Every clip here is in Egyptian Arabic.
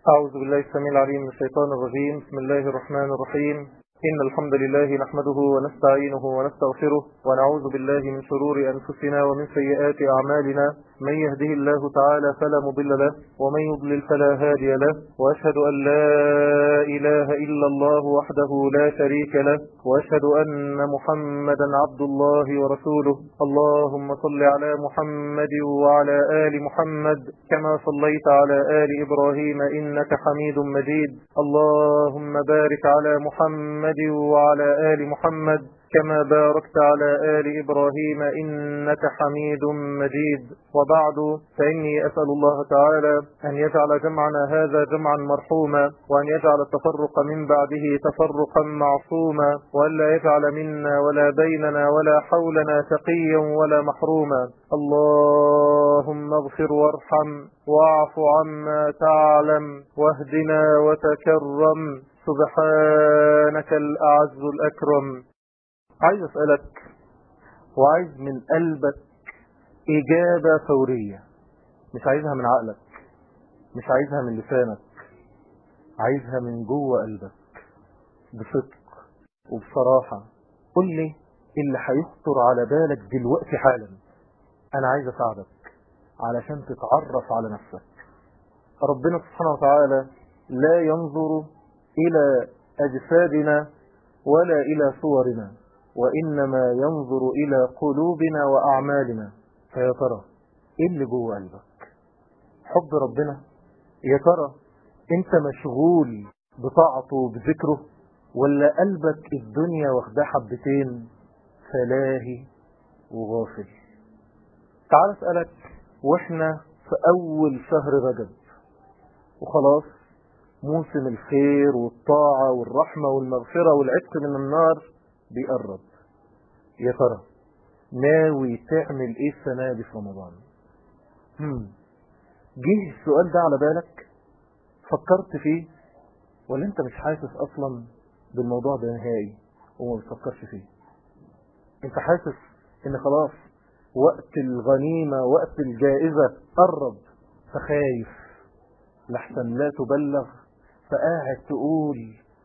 أعوذ بالله السميع العليم من الشيطان الرجيم بسم الله الرحمن الرحيم إن الحمد لله نحمده ونستعينه ونستغفره ونعوذ بالله من شرور أنفسنا ومن سيئات أعمالنا من يهده الله تعالى فلا مضل له ومن يضلل فلا هادي له وأشهد أن لا إله إلا الله وحده لا شريك له وأشهد أن محمدا عبد الله ورسوله اللهم صل على محمد وعلى آل محمد كما صليت على آل إبراهيم إنك حميد مجيد اللهم بارك على محمد وعلى آل محمد كما باركت على آل إبراهيم إنك حميد مجيد وبعد فإني أسأل الله تعالى أن يجعل جمعنا هذا جمعا مرحوما وأن يجعل التفرق من بعده تفرقا معصوما وأن لا يجعل منا ولا بيننا ولا حولنا تقيا ولا محروما اللهم اغفر وارحم واعف عما تعلم واهدنا وتكرم سبحانك الأعز الأكرم عايز أسألك وعايز من قلبك إجابة فورية مش عايزها من عقلك مش عايزها من لسانك عايزها من جوه قلبك بصدق وبصراحة قل لي اللي هيخطر على بالك دلوقتي حالا أنا عايز أساعدك علشان تتعرف على نفسك ربنا سبحانه وتعالى لا ينظر إلى أجسادنا ولا إلى صورنا وإنما ينظر إلى قلوبنا وأعمالنا فيا ترى إيه اللي جوه قلبك حب ربنا يا ترى أنت مشغول بطاعته بذكره ولا قلبك الدنيا واخداه حبتين فلاهي وغافل تعال اسألك واحنا في أول شهر رجب وخلاص موسم الخير والطاعة والرحمة والمغفرة والعتق من النار بيقرب يا ترى ناوي تعمل ايه السنة دي في رمضان هم. جه السؤال ده على بالك فكرت فيه ولا انت مش حاسس اصلا بالموضوع ده نهائي وما بتفكرش فيه انت حاسس ان خلاص وقت الغنيمة وقت الجائزة قرب فخايف لحسن لا تبلغ فقاعد تقول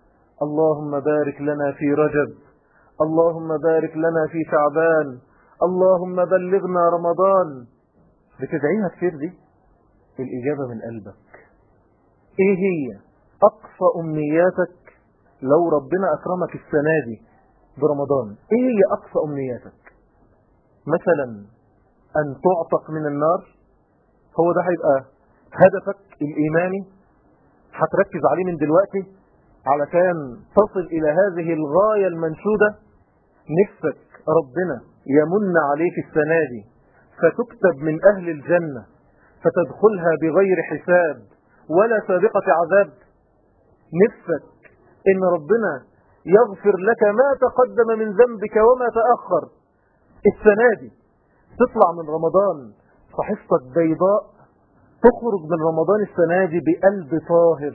اللهم بارك لنا في رجب اللهم بارك لنا في شعبان اللهم بلغنا رمضان بتدعيها كتير دي الإجابة من قلبك ايه هي أقصى أمنياتك لو ربنا أكرمك السنة دي برمضان ايه هي أقصى أمنياتك مثلا أن تعتق من النار هو ده هيبقى هدفك الإيماني هتركز عليه من دلوقتي علشان تصل إلى هذه الغاية المنشودة نفسك ربنا يمن عليك السنة دي فتكتب من أهل الجنة فتدخلها بغير حساب ولا سابقة عذاب نفسك إن ربنا يغفر لك ما تقدم من ذنبك وما تأخر السنة دي تطلع من رمضان صحيفتك بيضاء تخرج من رمضان السنة دي بقلب طاهر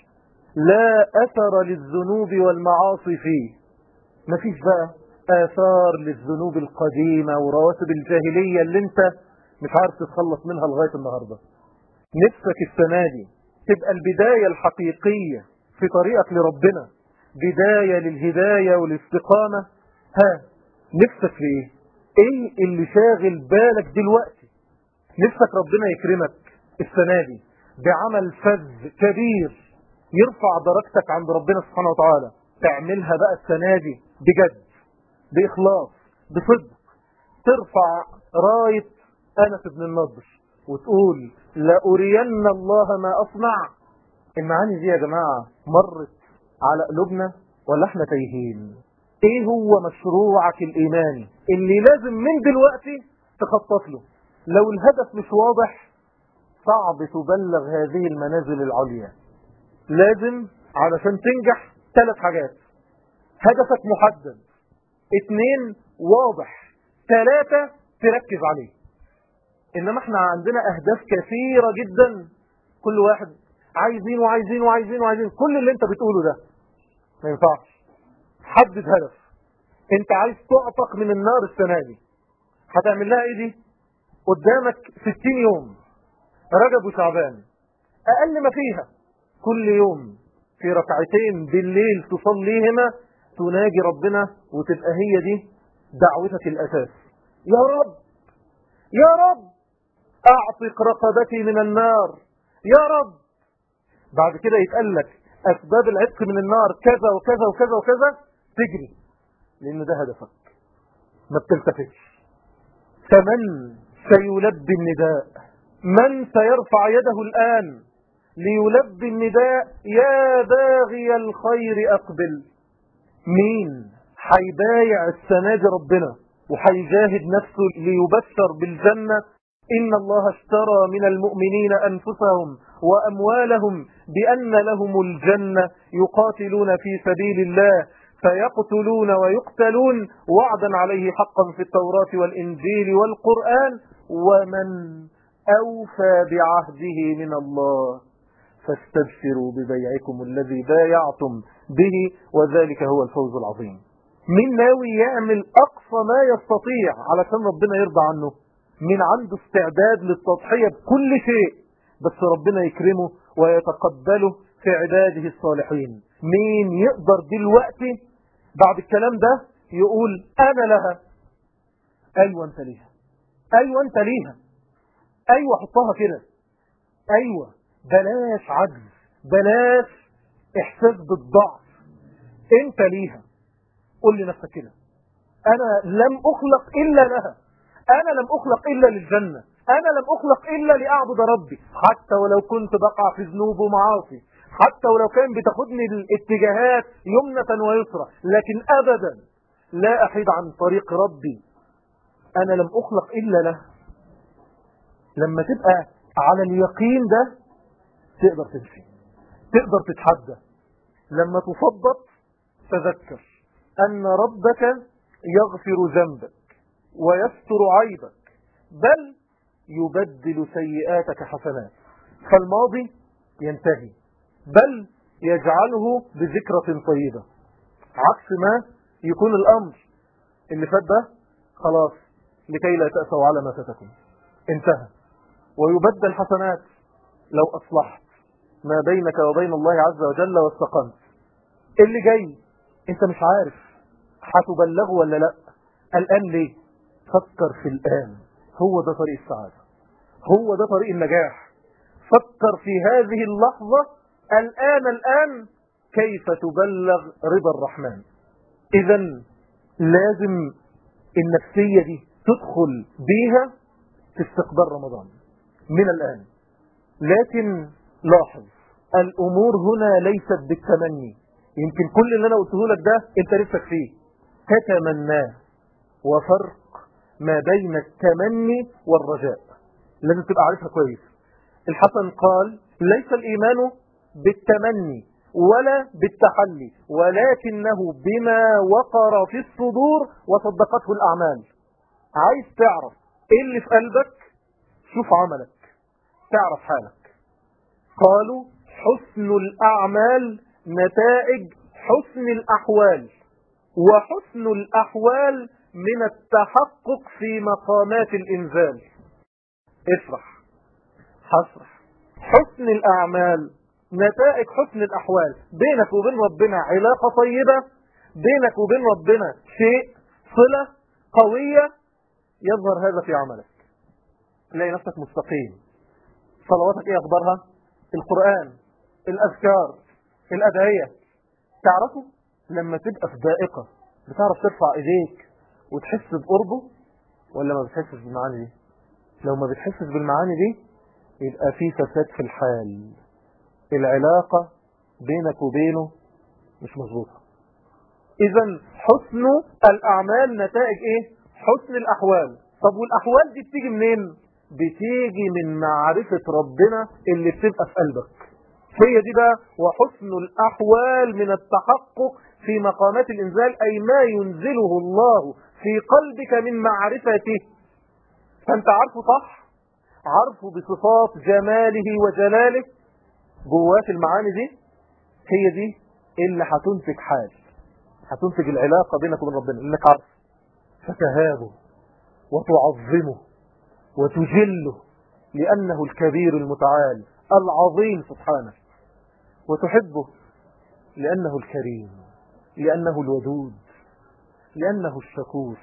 لا أثر للذنوب والمعاصي فيه مفيش بقى آثار للذنوب القديمة ورواتب الجاهلية اللي انت مش عارف تتخلص منها لغاية النهاردة نفسك السنة دي تبقى البداية الحقيقية في طريقك لربنا بداية للهداية والاستقامة ها نفسك في ايه ايه اللي شاغل بالك دلوقتي نفسك ربنا يكرمك السنة دي بعمل فذ كبير يرفع درجتك عند ربنا سبحانه وتعالى تعملها بقى السنة دي بجد بإخلاص بصدق ترفع راية أنس بن النضر وتقول لأرين الله ما أصنع المعاني دي يا جماعة مرت على قلوبنا ولا احنا تايهين ايه هو مشروعك الإيماني اللي لازم من دلوقتي تخطط له لو الهدف مش واضح صعب تبلغ هذه المنازل العليا لازم علشان تنجح ثلاث حاجات هدفك محدد اتنين واضح ثلاثة تركز عليه انما احنا عندنا اهداف كثيرة جدا كل واحد عايزين وعايزين وعايزين وعايزين كل اللي انت بتقوله ده ما ينفعش حدد هدف انت عايز تعتق من النار السنة دي هتعمل لها ايه دي قدامك 60 يوم رجب وشعبان اقل ما فيها كل يوم في ركعتين بالليل تصليهما تناجي ربنا وتبقى هي دي دعوتك الأساس يا رب يا رب أعتق رقبتي من النار يا رب بعد كده يتقال لك أسباب العتق من النار كذا وكذا وكذا وكذا تجري لأن ده هدفك ما بتلتفتش فمن سيلبي النداء من سيرفع يده الآن ليلبي النداء يا باغي الخير أقبل مين حيبايع السنة دي ربنا وحيجاهد نفسه ليبشر بالجنة إن الله اشترى من المؤمنين أنفسهم وأموالهم بأن لهم الجنة يقاتلون في سبيل الله فيقتلون ويقتلون وعدا عليه حقا في التوراة والإنجيل والقرآن ومن أوفى بعهده من الله فاستبشروا ببيعكم الذي بايعتم به وذلك هو الفوز العظيم من ناوي يعمل أقصى ما يستطيع علشان ربنا يرضى عنه من عنده استعداد للتضحية بكل شيء بس ربنا يكرمه ويتقبله في عباده الصالحين مين يقدر دلوقتي بعد الكلام ده يقول أنا لها أيوة أنت ليها أيوة أنت ليها أيوة حطها كده أيوة بلاش عجز بلاش إحساس بالضعف أنت ليها قول لنفسك كده أنا لم أخلق إلا لها أنا لم أخلق إلا للجنة أنا لم أخلق إلا لأعبد ربي حتى ولو كنت بقع في ذنوب ومعاصي حتى ولو كان بتاخدني الاتجاهات يمنة ويسرى لكن أبدا لا أحيد عن طريق ربي أنا لم أخلق إلا له لما تبقى على اليقين ده تقدر تمشي تقدر تتحدى لما تصدق تذكر أن ربك يغفر ذنبك ويستر عيبك بل يبدل سيئاتك حسنات فالماضي ينتهي بل يجعله بذكرة طيبة عكس ما يكون الأمر اللي فات ده خلاص لكي لا تأسوا على ما فاتكم انتهى ويبدل حسنات لو أصلحت ما بينك وبين الله عز وجل واستقمت اللي جاي انت مش عارف هتبلغه ولا لا الآن ليه فكر في الآن هو ده طريق السعادة هو ده طريق النجاح فكر في هذه اللحظة الآن الآن كيف تبلغ رضا الرحمن إذا لازم النفسية دي تدخل بيها في استقبال رمضان من الآن لكن لاحظ الأمور هنا ليست بالتمني يمكن كل اللي أنا قلته لك ده أنت نفسك فيه تتمناه وفرق ما بين التمني والرجاء لازم تبقى عارفها كويس الحسن قال ليس الإيمان بالتمني ولا بالتحلي ولكنه بما وقر في الصدور وصدقته الأعمال عايز تعرف ايه اللي في قلبك شوف عملك تعرف حالك قالوا حسن الأعمال نتائج حسن الأحوال وحسن الأحوال من التحقق في مقامات الإنزال افرح حسرح حسن الأعمال نتائج حسن الأحوال بينك وبين ربنا علاقة طيبة بينك وبين ربنا شيء صلة قوية يظهر هذا في عملك تلاقي نفسك مستقيم صلواتك ايه اخبارها القرآن الاذكار الادعية تعرفوا لما تبقى في ضائقة بتعرف ترفع ايديك وتحس بقربه ولا ما بتحسش بالمعاني دي لو ما بتحسش بالمعاني دي يبقى في فساد في الحال العلاقة بينك وبينه مش مظبوطة اذا حسن الاعمال نتائج ايه حسن الاحوال طب والاحوال دي بتيجي منين بتيجي من معرفة ربنا اللي بتبقى في قلبك هي دي بقى وحسن الاحوال من التحقق في مقامات الانزال اي ما ينزله الله في قلبك من معرفته فانت عارفه صح عارفه بصفات جماله وجلاله جواك المعاني دي هي دي اللي هتنتج حال هتنتج العلاقة بينك وبين ربنا انك عارف فتهابه وتعظمه وتجله لأنه الكبير المتعال العظيم سبحانه وتحبه لأنه الكريم لأنه الودود لأنه الشكور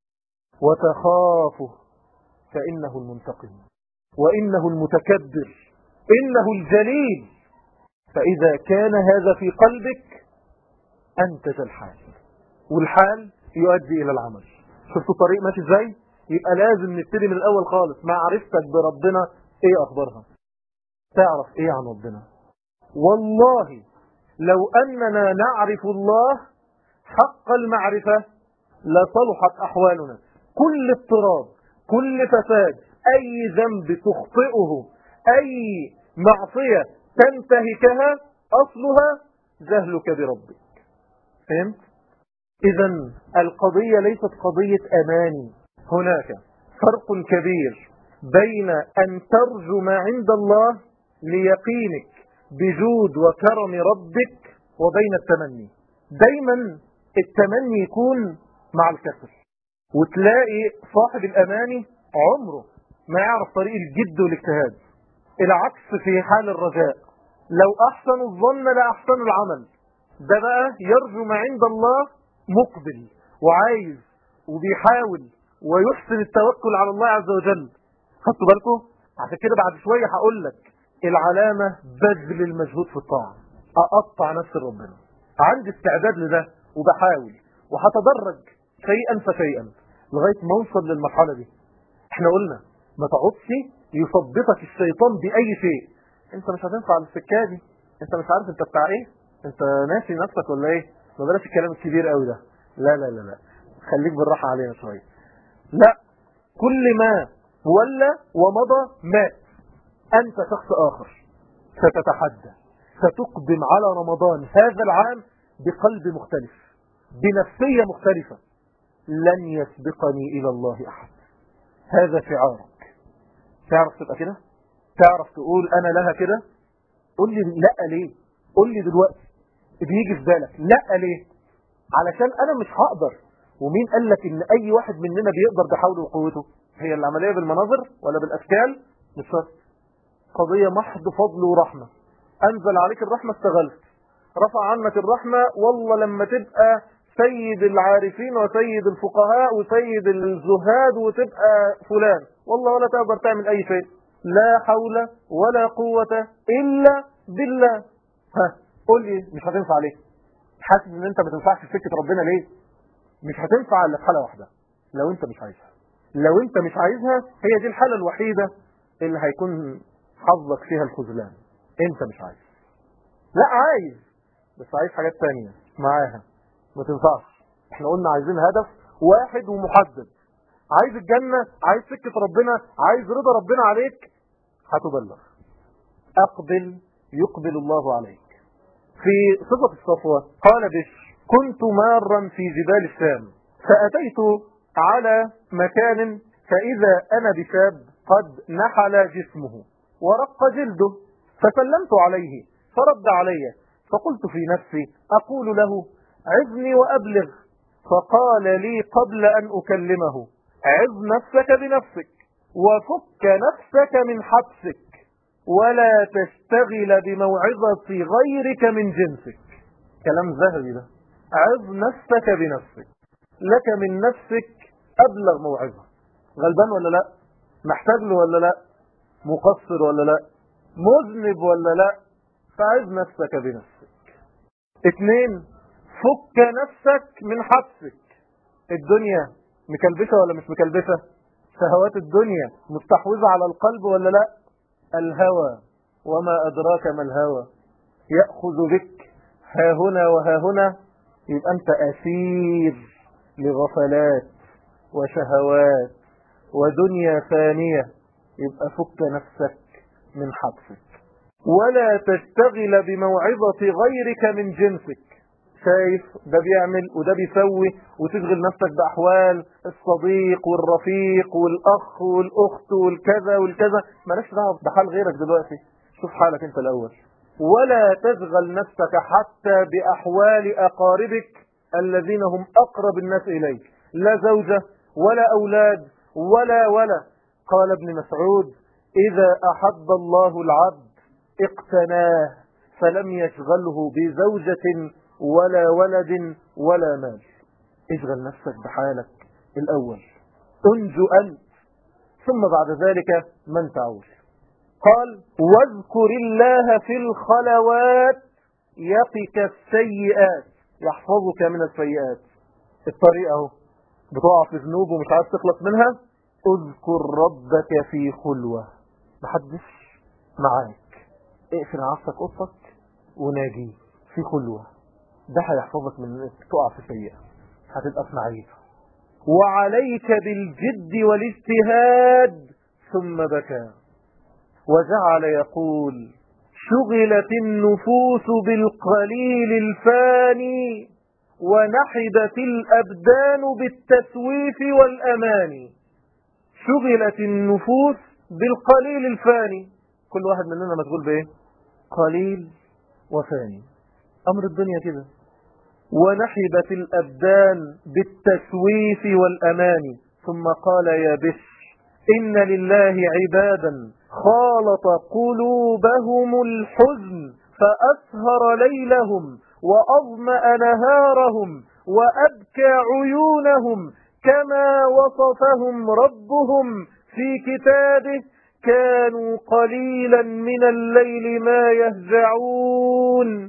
وتخافه فإنه المنتقم وإنه المتكبر إنه الجليل فإذا كان هذا في قلبك أنتج الحال والحال يؤدي إلى العمل شفتوا الطريق ماشي ازاي يبقى لازم نبتدي من الأول خالص معرفتك بربنا ايه أخبارها تعرف ايه عن ربنا والله لو أننا نعرف الله حق المعرفة لصلحت أحوالنا كل اضطراب كل فساد أي ذنب تخطئه أي معصية تنتهكها أصلها جهلك بربك فهمت؟ إذا القضية ليست قضية أماني هناك فرق كبير بين أن ترجو ما عند الله ليقينك بجود وكرم ربك وبين التمني دايما التمني يكون مع الكسر وتلاقي صاحب الأماني عمره ما يعرف طريق الجد والاجتهاد العكس في حال الرجاء لو أحسن الظن لأحسن العمل ده بقى يرجو ما عند الله مقبل وعايز وبيحاول ويحسن التوكل على الله عز وجل خدتوا بالكم عشان كده بعد شوية هقول لك العلامة بذل المجهود في الطاعة أقطع نفس ربنا عندي استعداد لده وبحاول وهتدرج شيئا فشيئا لغاية ما اوصل للمرحلة دي احنا قلنا ما تقعدش يثبطك الشيطان بأي شيء انت مش هتنفع للسكة دي انت مش عارف انت بتاع ايه انت ناسي نفسك ولا ايه ما بلاش الكلام الكبير قوي ده لا لا لا لا خليك بالراحة علينا شوية لا كل ما ولى ومضى مات انت شخص اخر ستتحدى ستقدم على رمضان هذا العام بقلب مختلف بنفسية مختلفة لن يسبقني إلى الله أحد هذا شعارك تعرف تبقى كده تعرف تقول أنا لها كده قول لي لا ليه قول لي دلوقتي بيجي في بالك لا ليه علشان أنا مش هقدر ومين قال لك ان اي واحد مننا بيقدر بحوله وقوته هي العملية بالمناظر ولا بالاشكال مش شرط قضية محض فضل ورحمة انزل عليك الرحمة استغلت رفع عنك الرحمة والله لما تبقى سيد العارفين وسيد الفقهاء وسيد الزهاد وتبقى فلان والله ولا تقدر تعمل اي شيء لا حول ولا قوة الا بالله ها قول لي مش هتنفع ليه حاسس ان انت ما تنفعش في سكة ربنا ليه مش هتنفع الا في حالة واحدة لو انت مش عايزها لو انت مش عايزها هي دي الحالة الوحيدة اللي هيكون حظك فيها الخذلان انت مش عايز لا عايز بس عايز حاجات تانية معاها ما تنفعش احنا قلنا عايزين هدف واحد ومحدد عايز الجنة عايز سكة ربنا عايز رضا ربنا عليك هتبلغ اقبل يقبل الله عليك في صفة الصفوة قال بشر كنت مارا في جبال الشام فأتيت على مكان فإذا أنا بشاب قد نحل جسمه ورق جلده فسلمت عليه فرد علي فقلت في نفسي أقول له عظني وأبلغ فقال لي قبل أن أكلمه عظ نفسك بنفسك وفك نفسك من حبسك ولا تشتغل بموعظة غيرك من جنسك كلام ذهبي ده عظ نفسك بنفسك لك من نفسك أبلغ موعظة غلبان ولا لا محتاج له ولا لا مقصر ولا لا مذنب ولا لا فعظ نفسك بنفسك اثنين فك نفسك من حبسك الدنيا مكلبشة ولا مش مكلبشة شهوات الدنيا مستحوذة على القلب ولا لا الهوى وما أدراك ما الهوى يأخذ بك ها هنا وها هنا يبقى أنت أسير لغفلات وشهوات ودنيا فانية يبقى فك نفسك من حبسك ولا تشتغل بموعظة غيرك من جنسك شايف ده بيعمل وده بيسوي وتشغل نفسك بأحوال الصديق والرفيق والأخ والأخت والكذا والكذا مالكش دعوه بحال غيرك دلوقتي شوف حالك انت الأول ولا تشغل نفسك حتى بأحوال أقاربك الذين هم أقرب الناس إليك لا زوجة ولا أولاد ولا ولا قال ابن مسعود إذا أحب الله العبد اقتناه فلم يشغله بزوجة ولا ولد ولا مال اشغل نفسك بحالك الأول انجو أنت ثم بعد ذلك من تعول قال واذكر الله في الخلوات يقك السيئات يحفظك من السيئات الطريقة اهو بتقع في ذنوب ومش عايز تخلص منها اذكر ربك في خلوة محدش معاك اقفل عصك قصك وناجي في خلوة ده هيحفظك من انك تقع في سيئة هتبقى في معيشة وعليك بالجد والاجتهاد ثم بكى وجعل يقول شغلت النفوس بالقليل الفاني ونحبت الأبدان بالتسويف والأمان شغلت النفوس بالقليل الفاني كل واحد مننا مشغول بايه قليل وفاني أمر الدنيا كده ونحبت الأبدان بالتسويف والأمان ثم قال يا بش إن لله عبادا خالط قلوبهم الحزن فأسهر ليلهم وأظمأ نهارهم وأبكى عيونهم كما وصفهم ربهم في كتابه كانوا قليلا من الليل ما يهجعون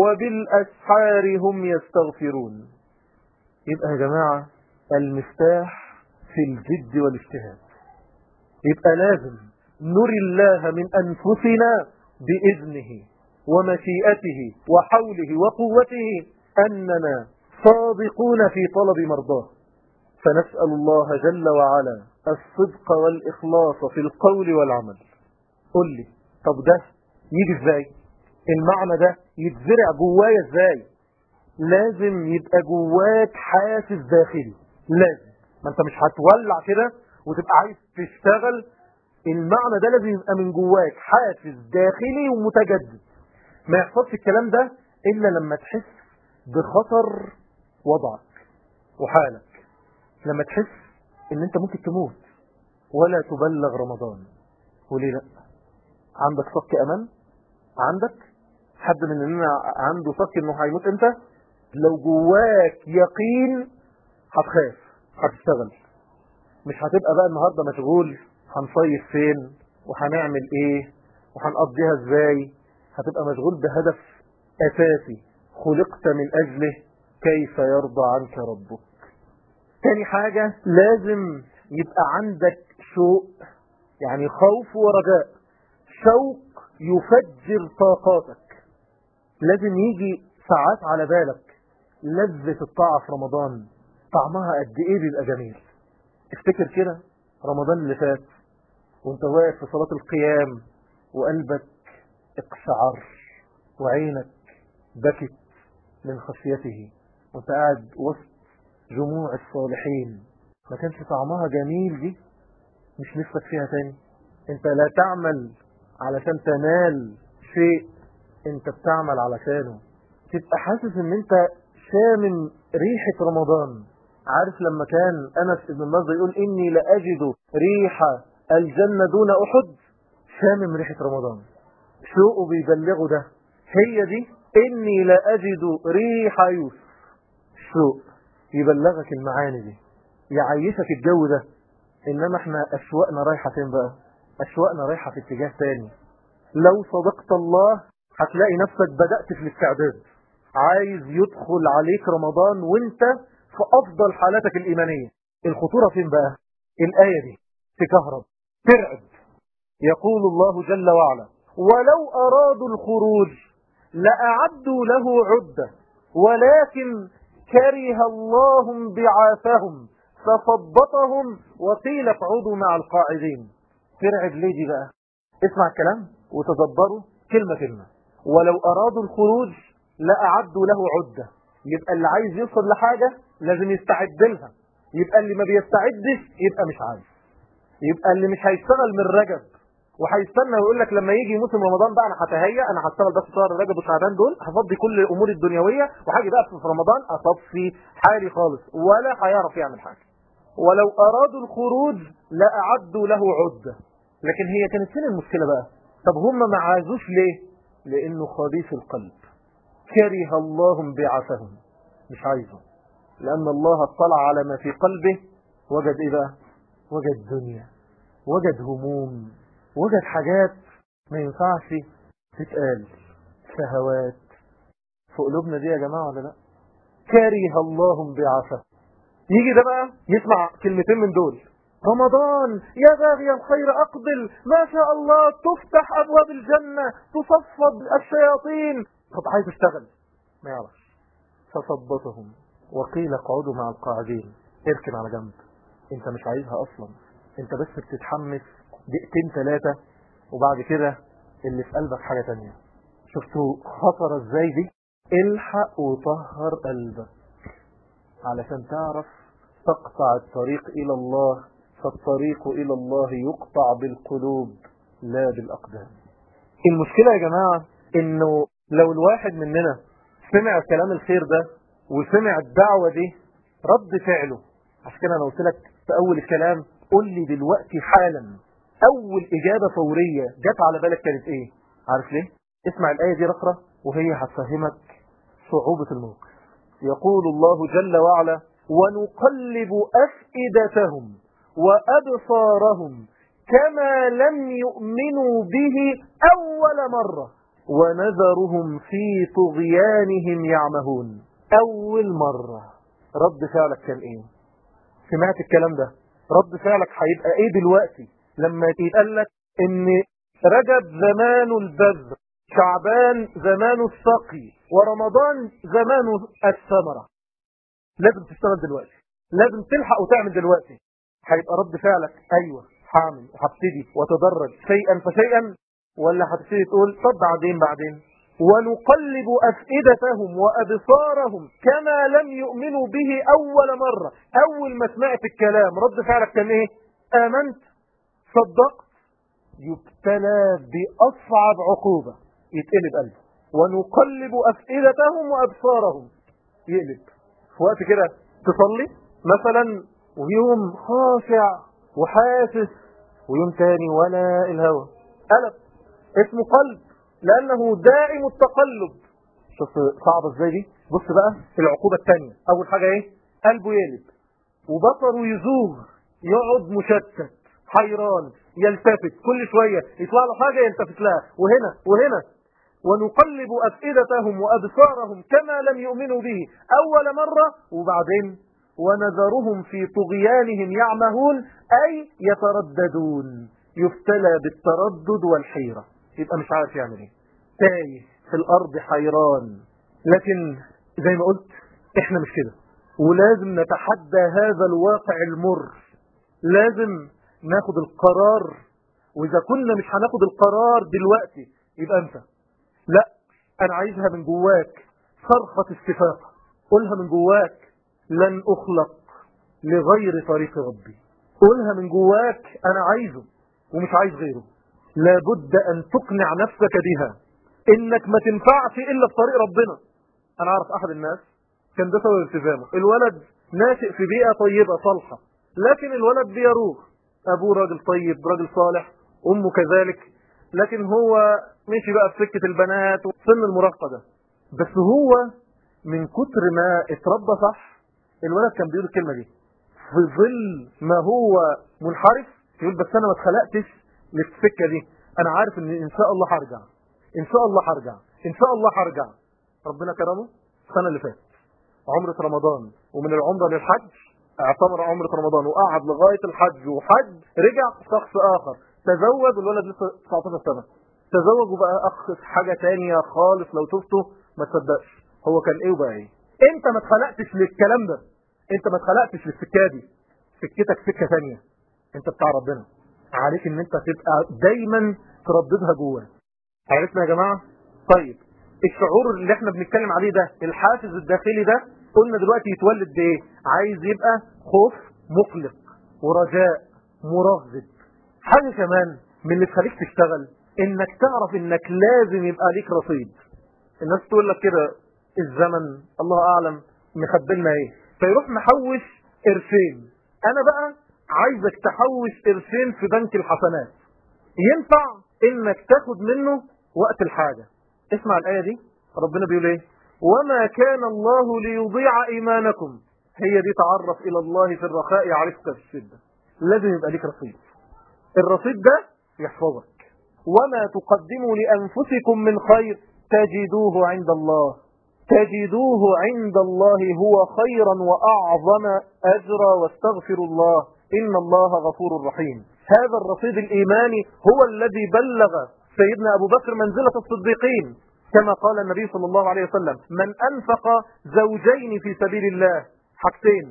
وبالأسحار هم يستغفرون يبقى يا جماعة المفتاح في الجد والاجتهاد يبقى لازم نري الله من أنفسنا بإذنه ومشيئته وحوله وقوته أننا صادقون في طلب مرضاه فنسأل الله جل وعلا الصدق والإخلاص في القول والعمل قل لي طب ده يجي ازاي المعنى ده يتزرع جوايا ازاي لازم يبقى جواك حاسس داخلي لازم ما انت مش هتولع كده وتبقى عايز تشتغل المعنى ده لازم يبقى من جواك حاسس داخلي ومتجدد ما يحصلش الكلام ده الا لما تحس بخطر وضعك وحالك لما تحس ان انت ممكن تموت ولا تبلغ رمضان وليه لا عندك صك امان عندك حد مننا عنده صك انه هيموت امتى لو جواك يقين هتخاف هتشتغل مش هتبقى بقى النهاردة مشغول هنصيف فين وهنعمل ايه وهنقضيها ازاي هتبقى مشغول بهدف اساسي خلقت من اجله كيف يرضى عنك ربك تاني حاجة لازم يبقى عندك شوق يعني خوف ورجاء شوق يفجر طاقاتك لازم يجي ساعات على بالك لذة الطاعة في رمضان طعمها قد ايه بيبقى جميل افتكر كده رمضان اللي فات وانت واقف في صلاة القيام وقلبك اقشعر وعينك بكت من خشيته وانت قاعد وسط جموع الصالحين ما كانش طعمها جميل دي مش نفسك فيها تاني انت لا تعمل علشان تنال شيء انت بتعمل علشانه تبقى حاسس ان انت شامم ريحة رمضان عارف لما كان انس بن النضر يقول اني لاجد ريح الجنة دون احد شامم ريحة رمضان شوقه بيبلغه ده هي دي اني لاجد ريح يوسف شوق يبلغك المعاني دي يعيشك الجو ده انما احنا اشواقنا رايحة فين بقى اشواقنا رايحة في اتجاه تاني لو صدقت الله هتلاقي نفسك بدأت في الاستعداد عايز يدخل عليك رمضان وانت في افضل حالاتك الايمانية الخطورة فين بقى الاية دي تكهرب ترعب يقول الله جل وعلا ولو ارادوا الخروج لأعدوا له عدة ولكن كره الله بعاثهم فثبطهم وقيل اقعدوا مع القاعدين ترعب ليه دي بقى اسمع الكلام وتدبروا كلمة كلمة ولو أرادوا الخروج لأعدوا له عدة يبقى اللي عايز يوصل لحاجة لازم يستعد لها يبقى اللي ما بيستعدش يبقى مش عايز يبقى اللي مش هيشتغل من رجب وهيستنى ويقول لك لما يجي موسم رمضان بقى انا هتهيأ انا هشتغل بس شهر رجب وشعبان دول هفضي كل الامور الدنيويه وهاجي بقى في رمضان اصفي حالي خالص ولا هيعرف يعمل حاجه ولو ارادوا الخروج لاعدوا له عده لكن هي كانت فين المشكله بقى طب هم ما عايزوش ليه لانه خبيث القلب كره الله انبعاثهم مش عايزه لان الله اطلع على ما في قلبه وجد ايه بقى وجد دنيا وجد هموم وجد حاجات ما ينفعش تتقال شهوات في قلوبنا دي يا جماعة ولا لا كره الله انبعاثه يجي ده بقى يسمع كلمتين من دول رمضان يا باغي الخير أقبل ما شاء الله تفتح أبواب الجنة تصفد الشياطين طب عايز اشتغل ما يعرفش فصبتهم وقيل اقعدوا مع القاعدين اركن على جنب انت مش عايزها اصلا انت بس بتتحمس دقيقتين ثلاثة وبعد كده اللي في قلبك حاجة تانية شفتوا خطر ازاي دي الحق وطهر قلبك علشان تعرف تقطع الطريق الى الله فالطريق الى الله يقطع بالقلوب لا بالاقدام المشكلة يا جماعة انه لو الواحد مننا سمع كلام الخير ده وسمع الدعوة دي رد فعله عشان كده انا قلت لك في اول الكلام قول لي دلوقتي حالا اول اجابة فورية جت على بالك كانت ايه عارف ليه اسمع الاية دي رقرة وهي هتفهمك صعوبة الموقف يقول الله جل وعلا ونقلب افئدتهم وابصارهم كما لم يؤمنوا به اول مرة ونذرهم في طغيانهم يعمهون اول مرة رد فعلك كان ايه سمعت الكلام ده رد فعلك هيبقى ايه دلوقتي لما يتقال لك ان رجب زمان البذر شعبان زمان السقي ورمضان زمان الثمرة لازم تشتغل دلوقتي لازم تلحق وتعمل دلوقتي هيبقى رد فعلك ايوه هعمل وهبتدي وتدرج شيئا فشيئا ولا هتبتدي تقول طب بعدين بعدين ونقلب أفئدتهم وأبصارهم كما لم يؤمنوا به أول مرة أول ما سمعت الكلام رد فعلك كان إيه آمنت صدقت يبتلى بأصعب عقوبة يتقلب قلبه ونقلب أفئدتهم وأبصارهم يقلب في وقت كده تصلي مثلا ويوم خاشع وحاسس ويوم تاني ولا الهوى قلب اسمه قلب لأنه دائم التقلب شوف صعبة ازاي دي بص بقى العقوبة الثانية أول حاجة ايه قلبه يقلب وبصره يزوغ يقعد مشتت حيران يلتفت كل شوية يطلع له حاجة يلتفت لها وهنا وهنا ونقلب أفئدتهم وأبصارهم كما لم يؤمنوا به أول مرة وبعدين ونذرهم في طغيانهم يعمهون أي يترددون يبتلى بالتردد والحيرة يبقى مش عارف يعمل ايه تايه في الأرض حيران لكن زي ما قلت احنا مش كده ولازم نتحدى هذا الواقع المر لازم ناخد القرار واذا كنا مش هناخد القرار دلوقتي يبقى انت لا انا عايزها من جواك صرخة استفاقة قولها من جواك لن اخلق لغير طريق ربي قولها من جواك انا عايزه ومش عايز غيره لابد ان تقنع نفسك بها انك ما تنفعش الا في طريق ربنا انا اعرف احد الناس كان ده سبب التزامه الولد ناشئ في بيئة طيبة صالحة لكن الولد بيروح ابوه راجل طيب راجل صالح امه كذلك لكن هو مشي بقى في سكة البنات وسن المراهقة ده بس هو من كتر ما اتربى صح الولد كان بيقول الكلمة دي في ظل ما هو منحرف يقول بس انا ما اتخلقتش للسكة دي انا عارف ان ان شاء الله هرجع ان شاء الله هرجع ان شاء الله هرجع ربنا كرمه السنة اللي فاتت عمرة رمضان ومن العمرة للحج اعتمر عمرة رمضان وقعد لغاية الحج وحج رجع شخص اخر تزوج والولد لسه 19 سنة تزوج وبقى اخ حاجة تانية خالص لو شفته ما تصدقش هو كان ايه وبقى ايه انت ما اتخلقتش للكلام ده انت ما اتخلقتش للسكة دي سكتك سكة تانية انت بتاع ربنا عليك ان انت تبقى دايما ترددها جواه عرفنا يا جماعة طيب الشعور اللي احنا بنتكلم عليه ده الحافز الداخلي ده قلنا دلوقتي يتولد بايه عايز يبقى خوف مقلق ورجاء مرغب حاجة كمان من اللي تخليك تشتغل انك تعرف انك لازم يبقى ليك رصيد الناس تقول لك كده الزمن الله اعلم مخبلنا ايه فيروح محوش قرشين انا بقى عايزك تحوش قرشين في بنك الحسنات ينفع انك تاخد منه وقت الحاجة اسمع الآية دي ربنا بيقول ايه وما كان الله ليضيع إيمانكم هي دي تعرف إلى الله في الرخاء يعرفك في الشدة لازم يبقى ليك رصيد الرصيد ده يحفظك وما تقدموا لأنفسكم من خير تجدوه عند الله تجدوه عند الله هو خيرا وأعظم أجرا واستغفروا الله إن الله غفور رحيم هذا الرصيد الإيماني هو الذي بلغ سيدنا أبو بكر منزلة الصديقين كما قال النبي صلى الله عليه وسلم من أنفق زوجين في سبيل الله حاجتين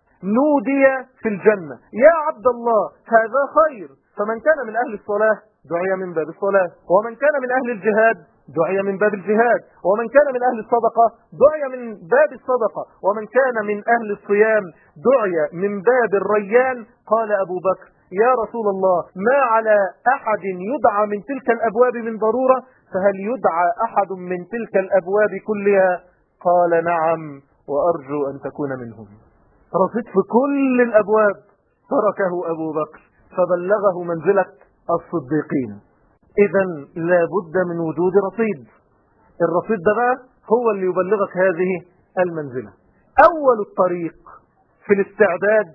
نودي في الجنة يا عبد الله هذا خير فمن كان من أهل الصلاة دعي من باب الصلاة ومن كان من أهل الجهاد دعي من باب الجهاد ومن كان من أهل الصدقة دعي من باب الصدقة ومن كان من أهل الصيام دعي من باب الريان قال أبو بكر يا رسول الله ما على أحد يدعى من تلك الأبواب من ضرورة فهل يدعى أحد من تلك الأبواب كلها قال نعم وأرجو أن تكون منهم رصيد في كل الأبواب تركه أبو بكر فبلغه منزلة الصديقين إذا لابد من وجود رصيد الرصيد ده بقى هو اللي يبلغك هذه المنزلة أول الطريق في الاستعداد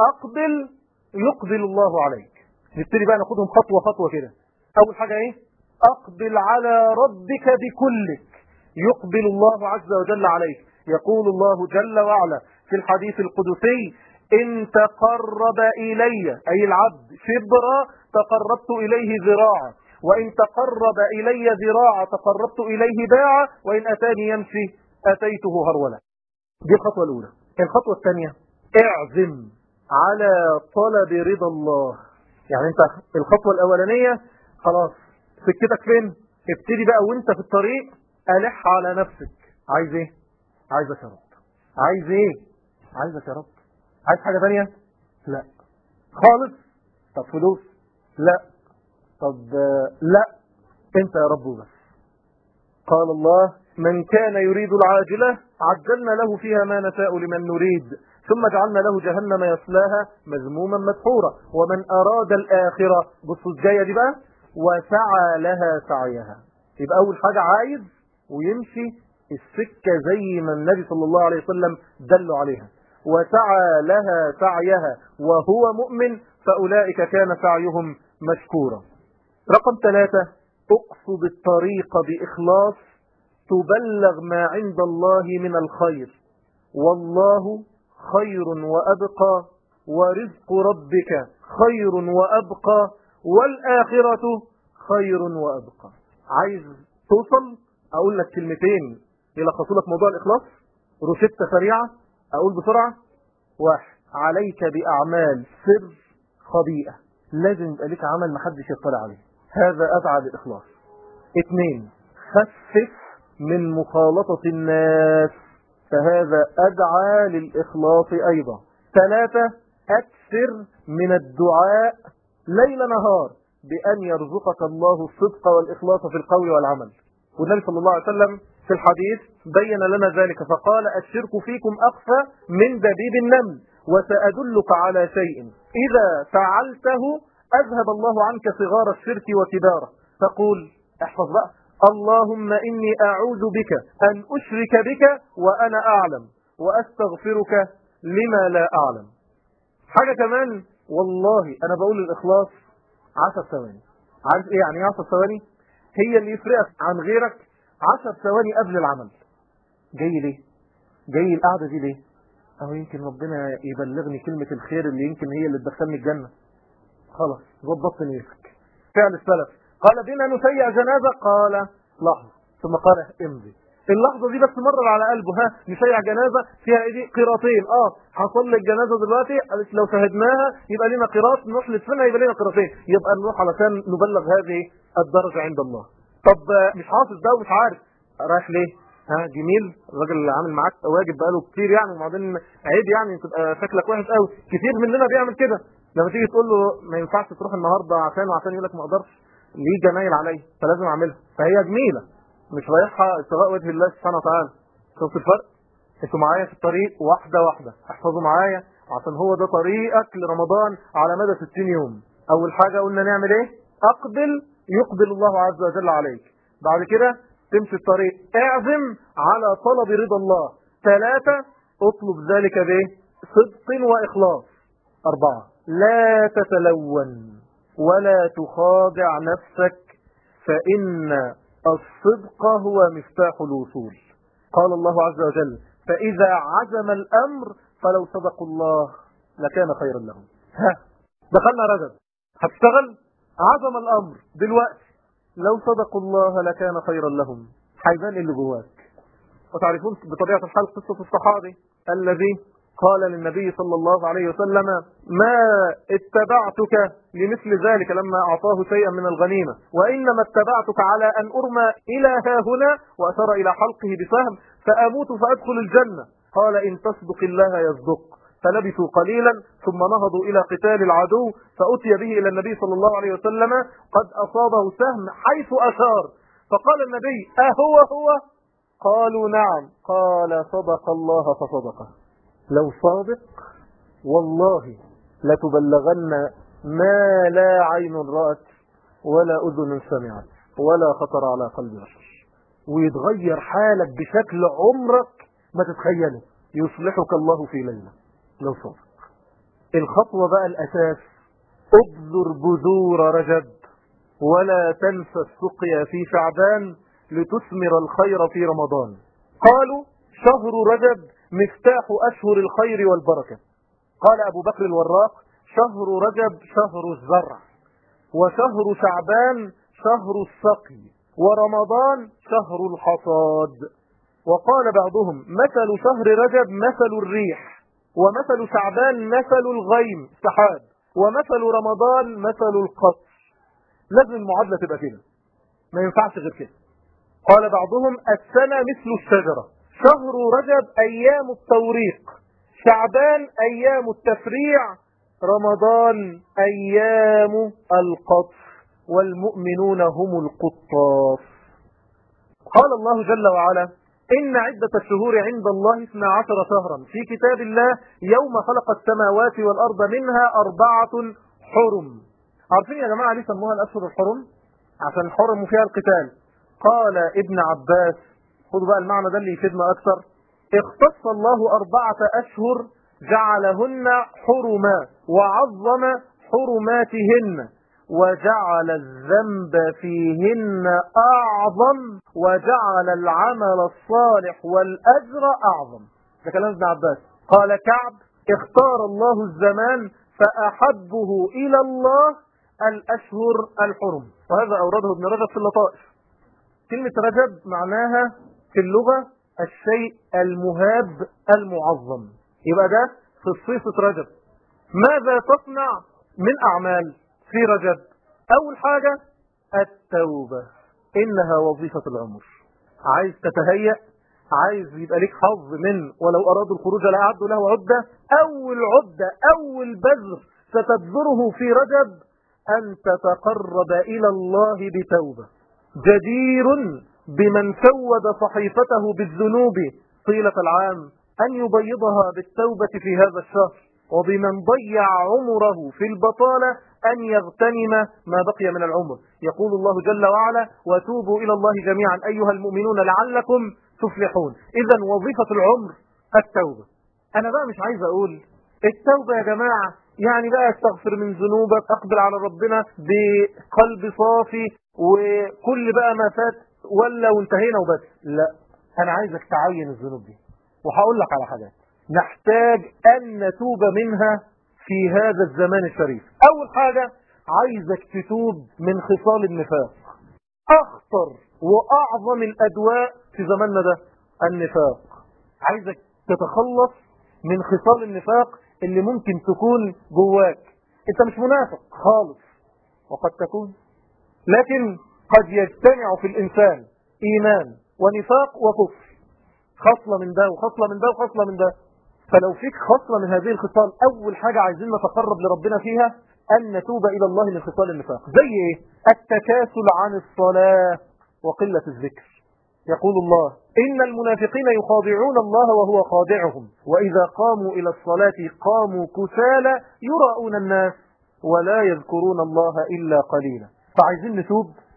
أقبل يقبل الله عليك نبتدي بقى ناخدهم خطوة خطوة كده أول حاجة إيه أقبل على ربك بكلك يقبل الله عز وجل عليك يقول الله جل وعلا في الحديث القدسي إن تقرب إلي أي العبد شبرا تقربت إليه ذراعا وإن تقرب إلي ذراعا تقربت إليه باعا وإن أتاني يمشي أتيته هرولا دي الخطوة الأولى الخطوة الثانية اعزم على طلب رضا الله يعني انت الخطوة الأولانية خلاص سكتك فين ابتدي بقى وانت في الطريق ألح على نفسك عايز ايه عايزك يا رب عايز ايه عايزك يا رب عايز حاجة ثانيه لا خالص طب فلوس لا طب لا انت يا رب بس قال الله من كان يريد العاجلة عجلنا له فيها ما نشاء لمن نريد ثم جعلنا له جهنم يصلاها مذموما مدحورا ومن أراد الآخرة بصوا الجاية دي بقى وسعى لها سعيها يبقى أول حاجة عايز ويمشي السكة زي ما النبي صلى الله عليه وسلم دلوا عليها وسعى لها سعيها وهو مؤمن فأولئك كان سعيهم مشكورا رقم ثلاثة اقصد الطريق بإخلاص تبلغ ما عند الله من الخير والله خير وأبقى ورزق ربك خير وأبقى والآخرة خير وأبقى عايز توصل أقول لك كلمتين يلخصوا لك موضوع الإخلاص روشتة سريعة أقول بسرعة واحد عليك بأعمال سر خبيئة لازم يبقى لك عمل محدش يطلع عليه هذا أدعى للإخلاص اثنين خفف من مخالطة الناس فهذا أدعى للإخلاص أيضا ثلاثة أكثر من الدعاء ليل نهار بأن يرزقك الله الصدق والإخلاص في القول والعمل والنبي صلى الله عليه وسلم في الحديث بين لنا ذلك فقال الشرك فيكم أخفى من دبيب النمل وسأدلك على شيء إذا فعلته أذهب الله عنك صغار الشرك وكباره تقول احفظ بقى اللهم إني أعوذ بك أن أشرك بك وأنا أعلم وأستغفرك لما لا أعلم حاجة كمان والله أنا بقول الإخلاص عشر ثواني عارف إيه يعني عشر ثواني هي اللي يفرقك عن غيرك عشر ثواني قبل العمل جاي ليه جاي القعدة دي ليه أو يمكن ربنا يبلغني كلمة الخير اللي يمكن هي اللي تدخلني الجنة خلاص ظبطت نيتك فعل السلف قال بنا نسيع جنازة قال لحظة ثم قال امضي اللحظة دي بس مرر على قلبه ها نسيع جنازة فيها ايه دي قراطين اه حصل لي الجنازة دلوقتي قالت لو شهدناها يبقى لنا قراط نروح لدفنها يبقى لنا قراطين يبقى نروح علشان نبلغ هذه الدرجة عند الله طب مش حافظ ده ومش عارف رايح ليه ها جميل الراجل اللي عامل معاك واجب بقاله كتير يعني وبعدين عيب يعني تبقى شكلك وحش قوي كتير مننا بيعمل كده لما تيجي تقول له ما ينفعش تروح النهارده عشان وعشان يقول لك ما اقدرش ليه جمايل عليا فلازم اعملها فهي جميله مش رايحها ابتغاء وجه الله سبحانه وتعالى شفت الفرق انتوا معايا في الطريق واحده واحده احفظوا معايا عشان هو ده طريقك لرمضان على مدى 60 يوم اول حاجه قلنا نعمل ايه اقبل يقبل الله عز وجل عليك بعد كده تمشي الطريق اعزم على طلب رضا الله ثلاثة اطلب ذلك به صدق وإخلاص أربعة لا تتلون ولا تخادع نفسك فإن الصدق هو مفتاح الوصول قال الله عز وجل فإذا عزم الأمر فلو صدقوا الله لكان خيرا لهم ها دخلنا رجب هتشتغل عزم الأمر دلوقتي لو صدقوا الله لكان خيرا لهم حيبان اللي جواك وتعرفون بطبيعة الحال قصة الصحابي الذي قال للنبي صلى الله عليه وسلم ما اتبعتك لمثل ذلك لما أعطاه شيئا من الغنيمة وإنما اتبعتك على أن أرمى إلى ها هنا وأشار إلى حلقه بسهم فأموت فأدخل الجنة قال إن تصدق الله يصدق فلبثوا قليلا ثم نهضوا إلى قتال العدو فأتي به إلى النبي صلى الله عليه وسلم قد أصابه سهم حيث أشار فقال النبي أهو هو قالوا نعم قال صدق الله فصدقه لو صادق والله لتبلغن ما لا عين رأت ولا أذن سمعت ولا خطر على قلب بشر ويتغير حالك بشكل عمرك ما تتخيله يصلحك الله في ليلة لو صادق الخطوة بقى الأساس ابذر بذور رجب ولا تنسى السقيا في شعبان لتثمر الخير في رمضان قالوا شهر رجب مفتاح أشهر الخير والبركة قال أبو بكر الوراق شهر رجب شهر الزرع وشهر شعبان شهر السقي ورمضان شهر الحصاد وقال بعضهم مثل شهر رجب مثل الريح ومثل شعبان مثل الغيم سحاب ومثل رمضان مثل القطر لازم المعادلة تبقى كده ما ينفعش غير كده قال بعضهم السنة مثل الشجرة شهر رجب أيام التوريق شعبان أيام التفريع رمضان أيام القطف والمؤمنون هم القطاف قال الله جل وعلا إن عدة الشهور عند الله اثنا عشر شهرا في كتاب الله يوم خلق السماوات والأرض منها أربعة حرم عارفين يا جماعة ليه سموها الأشهر الحرم عشان حرم فيها القتال قال ابن عباس خدوا بقى المعنى ده اللي يفيدنا أكثر اختص الله أربعة أشهر جعلهن حرما وعظم حرماتهن وجعل الذنب فيهن أعظم وجعل العمل الصالح والأجر أعظم ده كلام ابن عباس قال كعب اختار الله الزمان فأحبه إلى الله الأشهر الحرم وهذا أورده ابن رجب في اللطائف كلمة رجب معناها في اللغة الشيء المهاب المعظم يبقى ده في صيصة رجب ماذا تصنع من أعمال في رجب أول حاجة التوبة إنها وظيفة العمر عايز تتهيأ عايز يبقى ليك حظ من ولو أرادوا الخروج لأعدوا له عدة أول عدة أول بذر ستبذره في رجب أن تتقرب إلى الله بتوبة جدير بمن سود صحيفته بالذنوب طيلة العام أن يبيضها بالتوبة في هذا الشهر وبمن ضيع عمره في البطالة أن يغتنم ما بقي من العمر يقول الله جل وعلا وتوبوا إلى الله جميعا أيها المؤمنون لعلكم تفلحون إذا وظيفة العمر التوبة أنا بقى مش عايز أقول التوبة يا جماعة يعني بقى استغفر من ذنوبك أقبل على ربنا بقلب صافي وكل بقى ما فات ولا وانتهينا وبس لا أنا عايزك تعين الذنوب دي وهقول لك على حاجات نحتاج أن نتوب منها في هذا الزمان الشريف أول حاجة عايزك تتوب من خصال النفاق أخطر وأعظم الأدواء في زماننا ده النفاق عايزك تتخلص من خصال النفاق اللي ممكن تكون جواك انت مش منافق خالص وقد تكون لكن قد يجتمع في الإنسان إيمان ونفاق وكفر خصلة من ده وخصلة من ده وخصلة من ده فلو فيك خصلة من هذه الخصال أول حاجة عايزين نتقرب لربنا فيها أن نتوب إلى الله من خصال النفاق زي إيه؟ التكاسل عن الصلاة وقلة الذكر يقول الله إن المنافقين يخادعون الله وهو خادعهم وإذا قاموا إلى الصلاة قاموا كسالى يراؤون الناس ولا يذكرون الله إلا قليلا فعايزين نتوب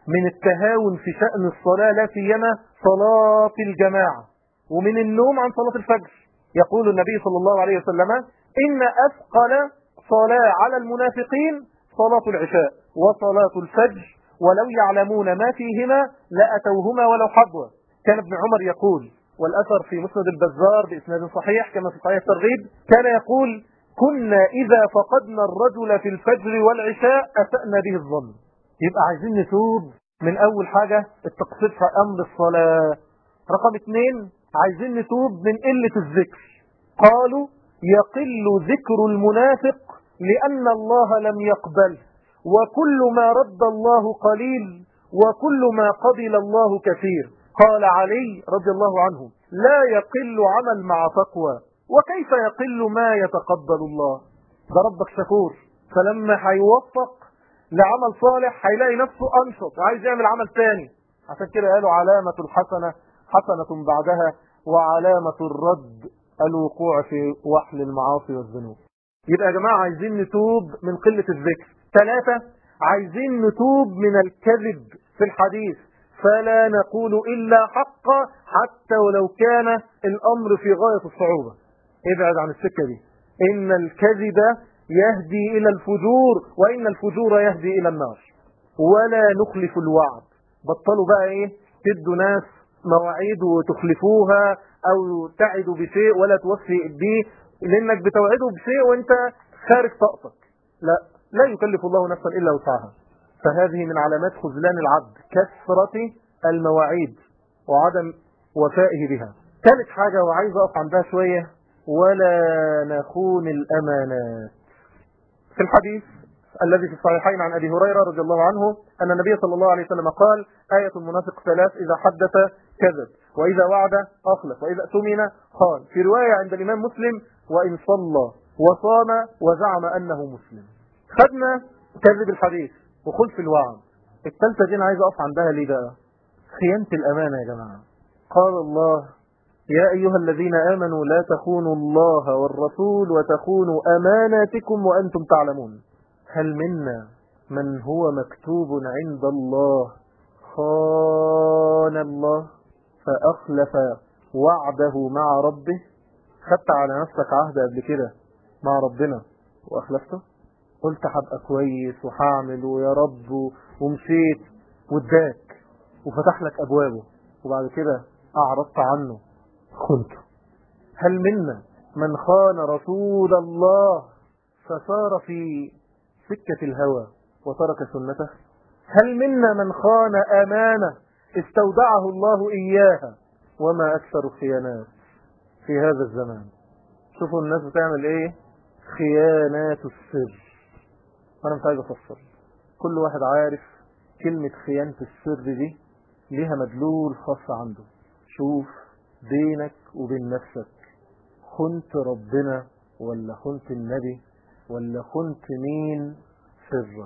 من التهاون في شأن الصلاة لا سيما صلاة الجماعة ومن النوم عن صلاة الفجر يقول النبي صلى الله عليه وسلم إن أثقل صلاة على المنافقين صلاة العشاء وصلاة الفجر ولو يعلمون ما فيهما لأتوهما ولو حبوا كان ابن عمر يقول والأثر في مسند البزار بإسناد صحيح كما في صحيح الترغيب كان يقول كنا إذا فقدنا الرجل في الفجر والعشاء أسأنا به الظن يبقى عايزين نتوب من أول حاجة التقصير في أمر الصلاة رقم اثنين عايزين نتوب من قلة الذكر قالوا يقل ذكر المنافق لأن الله لم يقبله وكل ما رد الله قليل وكل ما قبل الله كثير قال علي رضي الله عنه لا يقل عمل مع تقوى وكيف يقل ما يتقبل الله ده ربك شكور فلما هيوفق لعمل صالح هيلاقي نفسه أنشط وعايز يعمل عمل تاني عشان كده قالوا علامة الحسنة حسنة بعدها وعلامة الرد الوقوع في وحل المعاصي والذنوب يبقى يا جماعة عايزين نتوب من قلة الذكر ثلاثة عايزين نتوب من الكذب في الحديث فلا نقول إلا حقا حتى ولو كان الأمر في غاية الصعوبة ابعد عن السكة دي إن الكذب يهدي إلى الفجور وإن الفجور يهدي إلى النار ولا نخلف الوعد بطلوا بقى إيه تدوا ناس مواعيد وتخلفوها أو تعدوا بشيء ولا توفي به لأنك بتوعده بشيء وانت خارج طاقتك لا لا يكلف الله نفسا إلا وسعها فهذه من علامات خذلان العبد كثرة المواعيد وعدم وفائه بها ثالث حاجة وعايز أقف عندها شوية ولا نخون الأمانات في الحديث الذي في الصحيحين عن أبي هريرة رضي الله عنه أن النبي صلى الله عليه وسلم قال آية المنافق ثلاث إذا حدث كذب وإذا وعد أخلف وإذا أتمن خان في رواية عند الإمام مسلم وإن صلى وصام وزعم أنه مسلم خدنا كذب الحديث وخلف الوعد الثالثة دي أنا عايز أقف عندها ليه بقى خيانة الأمانة يا جماعة قال الله يا أيها الذين آمنوا لا تخونوا الله والرسول وتخونوا أماناتكم وأنتم تعلمون هل منا من هو مكتوب عند الله خان الله فأخلف وعده مع ربه خدت على نفسك عهد قبل كده مع ربنا وأخلفته قلت هبقى كويس وهعمل ويا رب ومشيت واداك وفتح لك أبوابه وبعد كده أعرضت عنه خنته هل منا من خان رسول الله فصار في سكة الهوى وترك سنته هل منا من خان أمانة استودعه الله إياها وما أكثر الخيانات في هذا الزمان شوفوا الناس بتعمل ايه خيانات السر انا مش عايز افسر كل واحد عارف كلمة خيانة السر دي ليها مدلول خاص عنده شوف بينك وبين نفسك خنت ربنا ولا خنت النبي ولا خنت مين سرا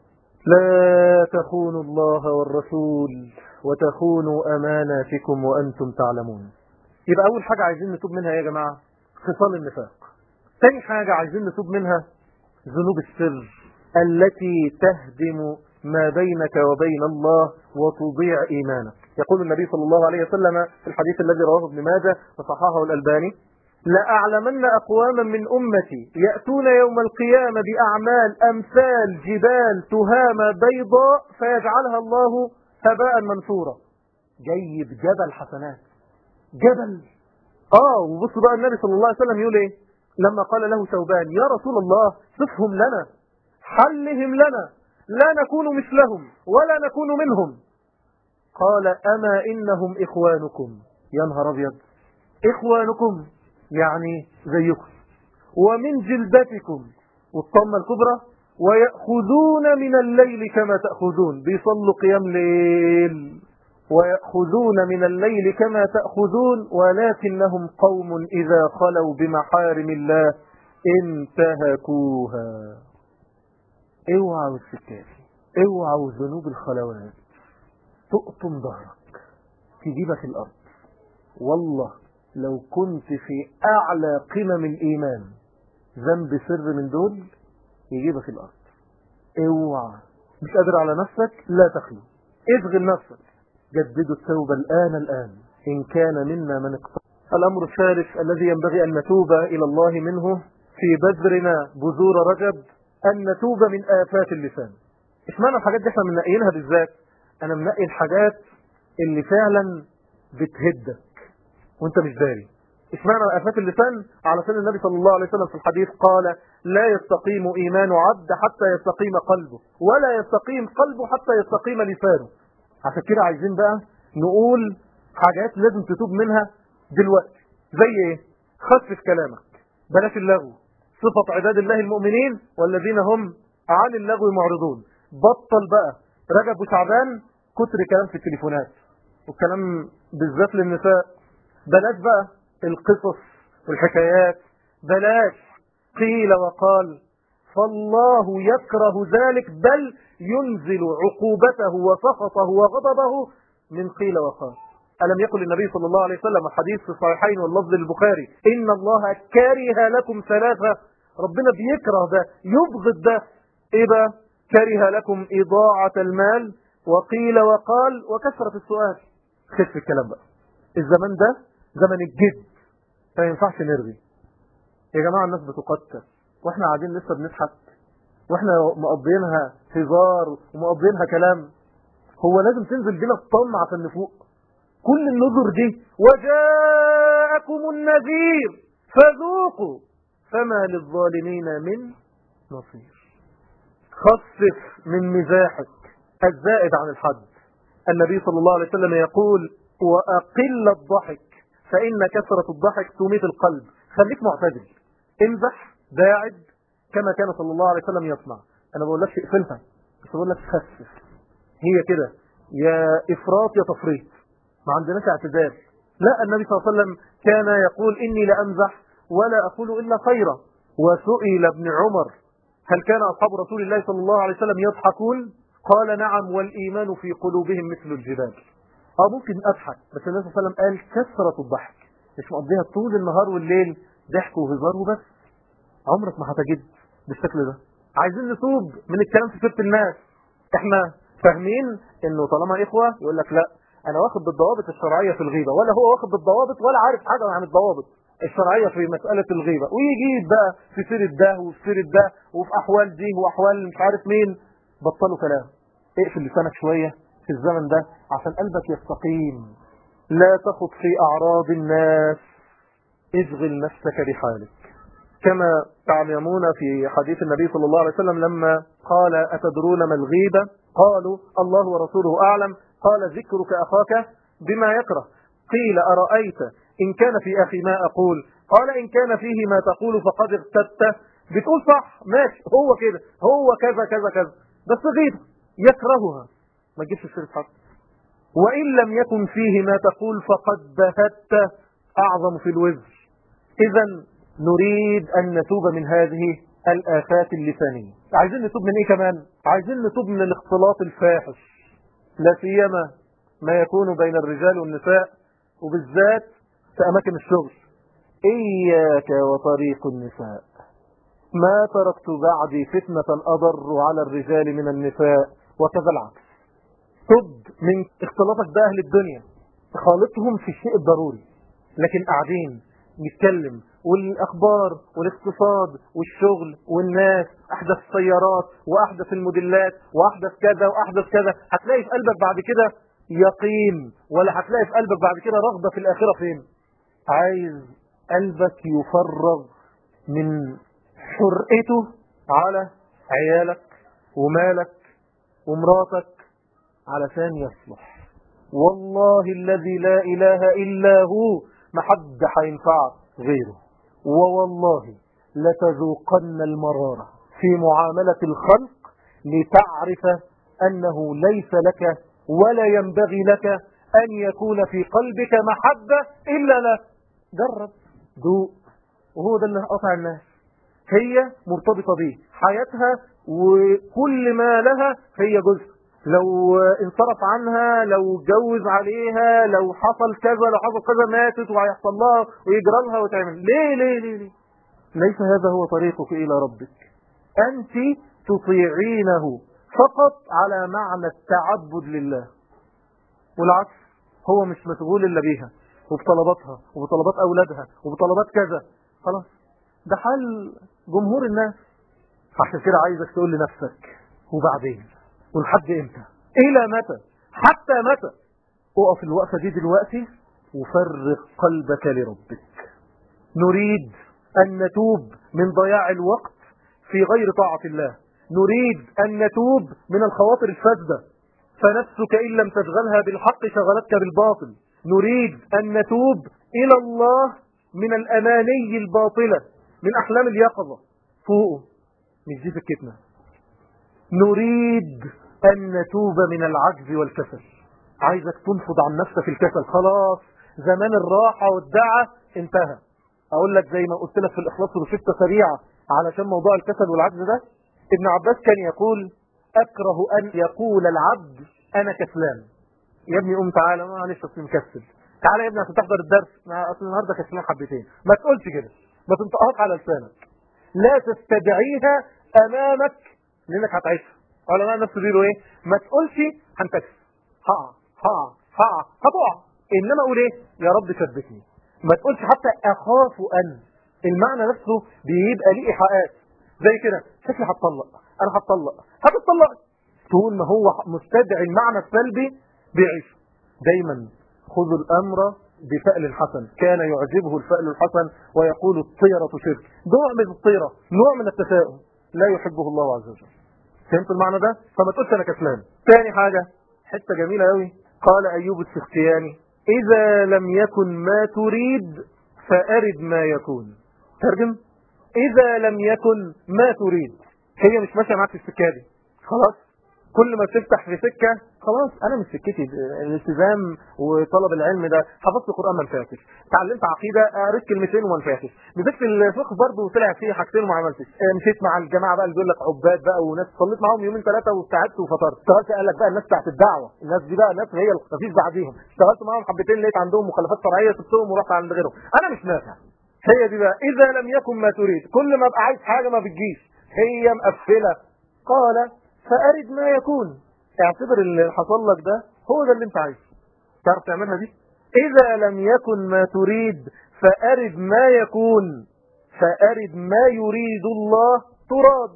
لا تخونوا الله والرسول وتخونوا أماناتكم وأنتم تعلمون يبقى أول حاجة عايزين نتوب منها يا جماعة خصال النفاق ثاني حاجة عايزين نتوب منها ذنوب السر التي تهدم ما بينك وبين الله وتضيع إيمانك يقول النبي صلى الله عليه وسلم في الحديث الذي رواه ابن ماجه وصححه الألباني لأعلمن أقواما من أمتي يأتون يوم القيامة بأعمال أمثال جبال تهامة بيضاء فيجعلها الله هباء منثورا جيب جبل حسنات جبل اه وبصوا بقى النبي صلى الله عليه وسلم يقول ايه لما قال له ثوبان يا رسول الله صفهم لنا حلهم لنا لا نكون مثلهم ولا نكون منهم قال أما إنهم إخوانكم يا نهار أبيض إخوانكم يعني زيكم ومن جلدتكم والطمة الكبرى ويأخذون من الليل كما تأخذون بيصلوا قيام ليل ويأخذون من الليل كما تأخذون ولكنهم قوم إذا خلوا بمحارم الله انتهكوها اوعوا السكات اوعوا ذنوب الخلوات تقطم ظهرك تجيبك الأرض والله لو كنت في أعلى قمم الإيمان ذنب سر من دول يجيبك الأرض اوعى مش قادر على نفسك لا تخلو اشغل نفسك جددوا التوبة الآن الآن إن كان منا من اقتصد الأمر الثالث الذي ينبغي أن نتوب إلى الله منه في بذرنا بذور رجب أن نتوب من آفات اللسان اشمعنى الحاجات دي احنا منقينها بالذات أنا منقي الحاجات اللي فعلا بتهدك وانت مش داري اشمعنى آفات اللسان علشان النبي صلى الله عليه وسلم في الحديث قال لا يستقيم إيمان عبد حتى يستقيم قلبه ولا يستقيم قلبه حتى يستقيم لسانه عشان كده عايزين بقى نقول حاجات لازم تتوب منها دلوقتي زي ايه خفف كلامك بلاش اللغو صفة عباد الله المؤمنين والذين هم عن اللغو معرضون بطل بقى رجب وشعبان كتر كلام في التليفونات والكلام بالذات للنساء بلاش بقى القصص والحكايات بلاش قيل وقال فالله يكره ذلك بل ينزل عقوبته وسخطه وغضبه من قيل وقال ألم يقل النبي صلى الله عليه وسلم الحديث في الصحيحين واللفظ البخاري إن الله كره لكم ثلاثة ربنا بيكره ده يبغض ده إيه بقى كره لكم إضاعة المال وقيل وقال وكثرة السؤال خف الكلام بقى الزمان ده زمن الجد ما ينفعش نرغي يا جماعة الناس بتقتل واحنا قاعدين لسه بنضحك واحنا مقضينها هزار ومقضينها كلام هو لازم تنزل بينا الطن عشان نفوق كل النذر دي وجاءكم النذير فذوقوا فما للظالمين من نصير خفف من مزاحك الزائد عن الحد النبي صلى الله عليه وسلم يقول وأقل الضحك فإن كثرة الضحك تميت القلب خليك معتدل امزح باعد كما كان صلى الله عليه وسلم يصنع انا بقول لك اقفلها بس بقول لك خفف هي كده يا افراط يا تفريط ما عندناش اعتدال لا النبي صلى الله عليه وسلم كان يقول اني لامزح ولا اقول الا خيرا وسئل ابن عمر هل كان اصحاب رسول الله صلى الله عليه وسلم يضحكون قال نعم والايمان في قلوبهم مثل الجبال اه ممكن اضحك بس النبي صلى الله عليه وسلم قال كثره الضحك مش مقضيها طول النهار والليل ضحك وهزار وبس عمرك ما هتجد بالشكل ده عايزين نتوب من الكلام في سيره الناس احنا فاهمين انه طالما اخوه يقول لك لا انا واخد بالضوابط الشرعيه في الغيبه ولا هو واخد بالضوابط ولا عارف حاجه عن الضوابط الشرعيه في مساله الغيبه ويجيب بقى في سيره ده وفي سيره ده وفي احوال دي واحوال مش عارف مين بطلوا كلام اقفل لسانك شويه في الزمن ده عشان قلبك يستقيم لا تخط في اعراض الناس اشغل نفسك بحالك كما تعلمون في حديث النبي صلى الله عليه وسلم لما قال أتدرون ما الغيبة قالوا الله ورسوله أعلم قال ذكرك أخاك بما يكره قيل أرأيت إن كان في أخي ما أقول قال إن كان فيه ما تقول فقد اغتبت بتقول صح ماشي هو كده هو كذا كذا كذا بس غيبة يكرهها ما تجيبش السيرة حق وإن لم يكن فيه ما تقول فقد بهت أعظم في الوزر إذا نريد أن نتوب من هذه الآفات اللسانية عايزين نتوب من إيه كمان عايزين نتوب من الاختلاط الفاحش لا سيما ما يكون بين الرجال والنساء وبالذات في أماكن الشغل إياك وطريق النساء ما تركت بعدي فتنة أضر على الرجال من النساء وكذا العكس تب من اختلاطك بأهل الدنيا تخالطهم في الشيء الضروري لكن قاعدين نتكلم والأخبار والاقتصاد والشغل والناس أحدث السيارات وأحدث الموديلات وأحدث كذا وأحدث كذا هتلاقي في قلبك بعد كده يقين ولا هتلاقي في قلبك بعد كده رغبة في الآخرة فين عايز قلبك يفرغ من حرقته على عيالك ومالك ومراتك علشان يصلح والله الذي لا إله إلا هو ما حد هينفعك غيره ووالله لتذوقن المرارة في معاملة الخلق لتعرف أنه ليس لك ولا ينبغي لك أن يكون في قلبك محبة إلا له جرب ذوق وهو ده اللي قطع الناس هي مرتبطة به حياتها وكل ما لها هي جزء لو انصرف عنها لو اتجوز عليها لو حصل كذا لو حصل كذا ماتت وهيحصل لها ويجرى لها وتعمل ليه ليه ليه ليه ليس هذا هو طريقك إلى ربك أنت تطيعينه فقط على معنى التعبد لله والعكس هو مش مشغول إلا بيها وبطلباتها وبطلبات أولادها وبطلبات كذا خلاص ده حال جمهور الناس فعشان كده عايزك تقول لنفسك وبعدين ولحد امتى الى متى حتى متى اقف الوقفة دي دلوقتي وفرغ قلبك لربك نريد أن نتوب من ضياع الوقت في غير طاعة الله نريد أن نتوب من الخواطر الفاسدة فنفسك إن لم تشغلها بالحق شغلتك بالباطل نريد أن نتوب إلى الله من الأماني الباطلة من أحلام اليقظة فوقه مش دي سكتنا نريد أن نتوب من العجز والكسل عايزك تنفض عن نفسك الكسل خلاص زمان الراحة والدعة انتهى أقول لك زي ما قلت لك في الإخلاص وروشتة سريعة علشان موضوع الكسل والعجز ده ابن عباس كان يقول أكره أن يقول العبد أنا كسلان يا ابني قوم تعالى معلش اصل مكسل تعالى يا ابني عشان تحضر الدرس ما اصل النهارده كسلان حبتين ما تقولش كده ما تنطقهاش على لسانك لا تستدعيها امامك لانك هتعيشها علماء النفس بيقولوا ايه ما تقولش هنتكس هقع هقع هقع هتقع انما اقول ايه يا رب ثبتني ما تقولش حتى اخاف ان المعنى نفسه بيبقى ليه ايحاءات زي كده شكلي هتطلق انا هتطلق هتطلق طول ما هو مستدعي المعنى السلبي بيعيش دايما خذوا الامر بفأل الحسن كان يعجبه الفأل الحسن ويقول الطيرة شرك نوع من الطيرة نوع من التفاؤل لا يحبه الله عز وجل فهمت المعنى ده فما تقولش انا كسلان ثاني حاجة حتة جميلة قوي قال ايوب السختياني اذا لم يكن ما تريد فارد ما يكون ترجم اذا لم يكن ما تريد هي مش ماشيه معاك في السكه دي خلاص كل ما تفتح في سكة خلاص انا مش سكتي الالتزام وطلب العلم ده حفظت القرآن ما نفعتش تعلمت عقيدة قريت كلمتين وما نفعتش مسكت الفقه برضه وطلع فيه حاجتين وما عملتش مشيت مع الجماعة بقى اللي بيقول لك عباد بقى وناس صليت معاهم يومين ثلاثة واستعدت وفطرت اشتغلت قال لك بقى الناس بتاعت الدعوة الناس دي بقى ناس هي ما فيش بعديهم اشتغلت معاهم حبتين لقيت عندهم مخالفات شرعية سبتهم ورحت عند غيرهم انا مش نافع هي دي بقى اذا لم يكن ما تريد كل ما ابقى عايز حاجة ما بتجيش هي مقفلة قال فأرد ما يكون اعتبر اللي حصل لك ده هو ده اللي انت عايزه تعرف تعملها دي اذا لم يكن ما تريد فأرد ما يكون فأرد ما يريد الله تراد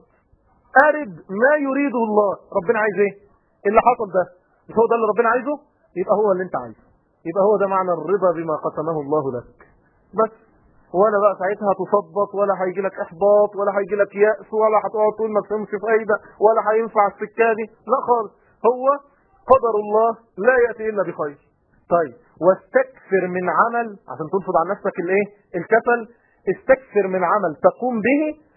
أرد ما يريد الله ربنا عايز ايه اللي حصل ده مش هو ده اللي ربنا عايزه يبقى هو اللي انت عايزه يبقى هو ده معنى الرضا بما قسمه الله لك بس ولا بقى ساعتها هتصبط ولا هيجي لك احباط ولا هيجي لك يأس ولا هتقعد تقول ما تفهمش فايدة ولا هينفع السكة دي لا خالص هو قدر الله لا يأتي إلا بخير طيب واستكثر من عمل عشان تنفض عن نفسك الايه الكسل استكثر من عمل تقوم به